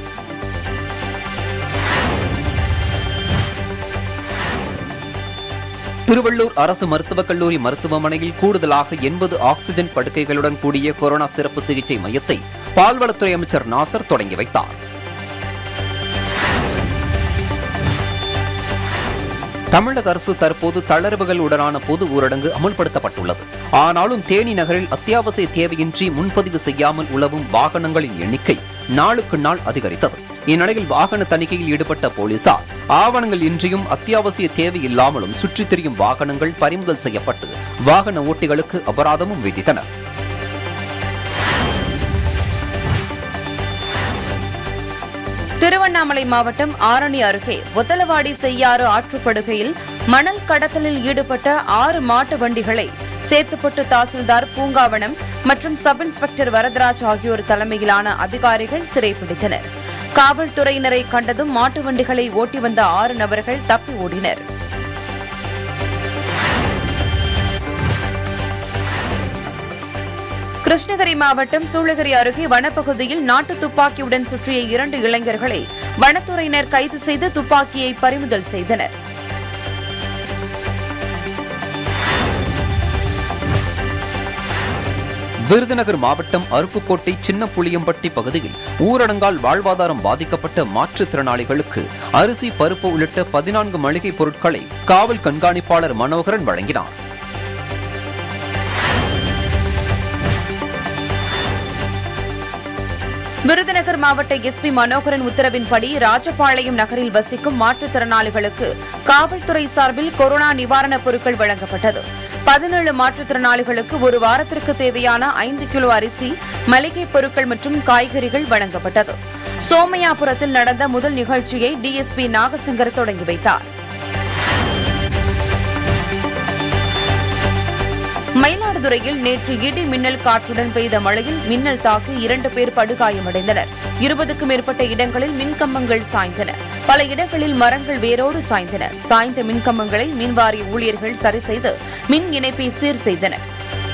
திருவள்ளூர் அரசு மருத்துவக் கல்லூரி மருத்துவமனையில் கூடுதலாக எண்பது ஆக்ஸிஜன் படுக்கைகளுடன் கூடிய கொரோனா சிறப்பு சிகிச்சை மையத்தை பால்வளத்துறை அமைச்சர் நாசர் தொடங்கி வைத்தார் தமிழக அரசு தற்போது தளர்வுகளுடனான பொது ஊரடங்கு அமல்படுத்தப்பட்டுள்ளது ஆனாலும் தேனி நகரில் அத்தியாவசிய தேவையின்றி முன்பதிவு செய்யாமல் உழவும் வாகனங்களின் எண்ணிக்கை நாளுக்கு நாள் அதிகரித்தது இந்நிலையில் வாகன தணிக்கையில் ஈடுபட்ட போலீசார் ஆவணங்கள் இன்றியும் அத்தியாவசிய தேவை இல்லாமலும் சுற்றித் திரியும் வாகனங்கள் பறிமுதல் செய்யப்பட்டு வாகன ஓட்டிகளுக்கு அபராதமும் விதித்தனர் திருவண்ணாமலை மாவட்டம் ஆரணி அருகே ஒத்தலவாடி செய்யாறு ஆற்றுப்படுகையில் மணல் கடத்தலில் ஈடுபட்ட ஆறு மாட்டு வண்டிகளை சேத்துப்பட்டு தாசில்தார் பூங்காவனம் மற்றும் சப் இன்ஸ்பெக்டர் வரதராஜ் ஆகியோர் தலைமையிலான அதிகாரிகள் சிறைப்பிடித்தனர் காவல்துறையினரை கண்டதும் மாட்டு வண்டிகளை ஓட்டி வந்த ஆறு நபர்கள் தப்பி ஓடினர் கிருஷ்ணகிரி மாவட்டம் சூளகிரி அருகே வனப்பகுதியில் நாட்டு துப்பாக்கியுடன் சுற்றிய இரண்டு இளைஞர்களை வனத்துறையினர் கைது செய்து துப்பாக்கியை பறிமுதல் செய்தனர் விருதுநகர் மாவட்டம் அருப்புக்கோட்டை சின்ன புளியம்பட்டி பகுதியில் ஊரடங்கால் வாழ்வாதாரம் பாதிக்கப்பட்ட மாற்றுத்திறனாளிகளுக்கு அரிசி பருப்பு உள்ளிட்ட பதினான்கு மளிகைப் பொருட்களை காவல் கண்காணிப்பாளர் மனோகரன் வழங்கினார் விருதுநகர் மாவட்ட எஸ்பி மனோகரன் உத்தரவின்படி ராஜபாளையம் நகரில் வசிக்கும் மாற்றுத்திறனாளிகளுக்கு காவல்துறை சார்பில் கொரோனா நிவாரணப் பொருட்கள் வழங்கப்பட்டது பதினேழு மாற்றுத்திறனாளிகளுக்கு ஒரு வாரத்திற்கு தேவையான ஐந்து கிலோ அரிசி மளிகைப் பொருட்கள் மற்றும் காய்கறிகள் வழங்கப்பட்டது சோமையாபுரத்தில் நடந்த முதல் நிகழ்ச்சியை டிஎஸ்பி நாகசங்கர் தொடங்கி வைத்தார் மயிலாடுதுறையில் நேற்று இடி மின்னல் காற்றுடன் பெய்த மழையில் மின்னல் தாக்கி இரண்டு பேர் படுகாயமடைந்தனர் இருபதுக்கும் மேற்பட்ட இடங்களில் மின்கம்பங்கள் சாய்ந்தன பல இடங்களில் மரங்கள் வேரோடு சாய்ந்தன சாய்ந்த மின்கம்பங்களை மின்வாரிய ஊழியர்கள் சரி செய்து மின் இணைப்பை சீர் செய்தனர்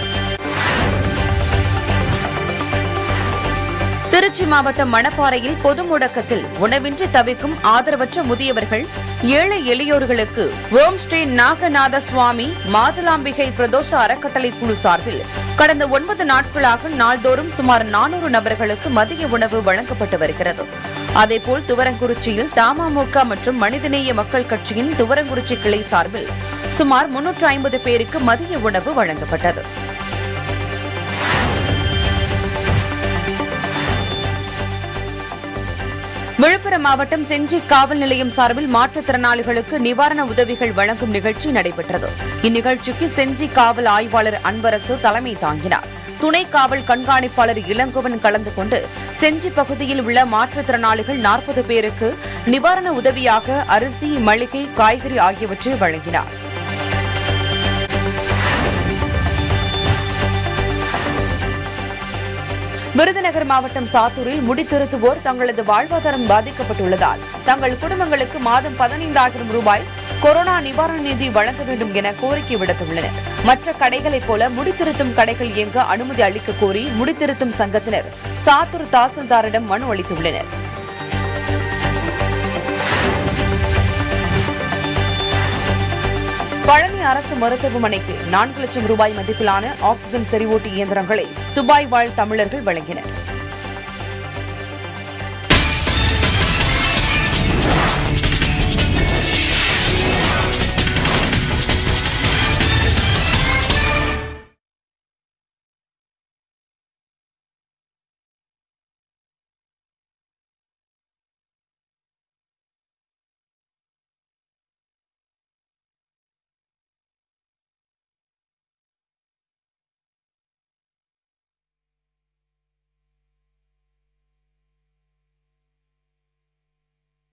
திருச்சி மாவட்டம் மணப்பாறையில் பொது முடக்கத்தில் உணவின்றி தவிக்கும் ஆதரவற்ற முதியவர்கள் ஏழை எளியோர்களுக்கு ஓம் ஸ்ரீ நாகநாத சுவாமி மாதுளாம்பிகை பிரதோஷ அறக்கட்டளை குழு சார்பில் கடந்த ஒன்பது நாட்களாக நாள்தோறும் சுமார் நானூறு நபர்களுக்கு மதிய உணவு வழங்கப்பட்டு வருகிறது அதேபோல் துவரங்குறிச்சியில் தமாமுக மற்றும் மனிதநேய மக்கள் கட்சியின் துவரங்குறிச்சி கிளை சார்பில் சுமார் முன்னூற்று ஐம்பது பேருக்கு மதிய உணவு வழங்கப்பட்டது விழுப்புரம் மாவட்டம் செஞ்சி காவல் நிலையம் சார்பில் மாற்றுத்திறனாளிகளுக்கு நிவாரண உதவிகள் வழங்கும் நிகழ்ச்சி நடைபெற்றது இந்நிகழ்ச்சிக்கு செஞ்சி காவல் ஆய்வாளர் அன்பரசு தலைமை தாங்கினார் துணை காவல் கண்காணிப்பாளர் இளங்கோவன் கலந்து கொண்டு செஞ்சி பகுதியில் உள்ள மாற்றுத்திறனாளிகள் நாற்பது பேருக்கு நிவாரண உதவியாக அரிசி மளிகை காய்கறி ஆகியவற்றை வழங்கினார் விருதுநகர் மாவட்டம் சாத்தூரில் முடித்திருத்துவோர் தங்களது வாழ்வாதாரம் பாதிக்கப்பட்டுள்ளதால் தங்கள் குடும்பங்களுக்கு மாதம் பதினைந்தாயிரம் ரூபாய் கொரோனா நிவாரண நிதி வழங்க வேண்டும் என கோரிக்கை விடுத்துள்ளனர் மற்ற கடைகளைப் போல முடித்திருத்தும் கடைகள் இயங்க அனுமதி அளிக்க கோரி முடித்திருத்தும் சங்கத்தினர் சாத்தூர் தாசில்தாரிடம் மனு அளித்துள்ளனர் பழனி அரசு மருத்துவமனைக்கு நான்கு லட்சம் ரூபாய் மதிப்பிலான ஆக்ஸிஜன் செறிவூட்டி இயந்திரங்களை துபாய் வாழ் தமிழர்கள் வழங்கினர்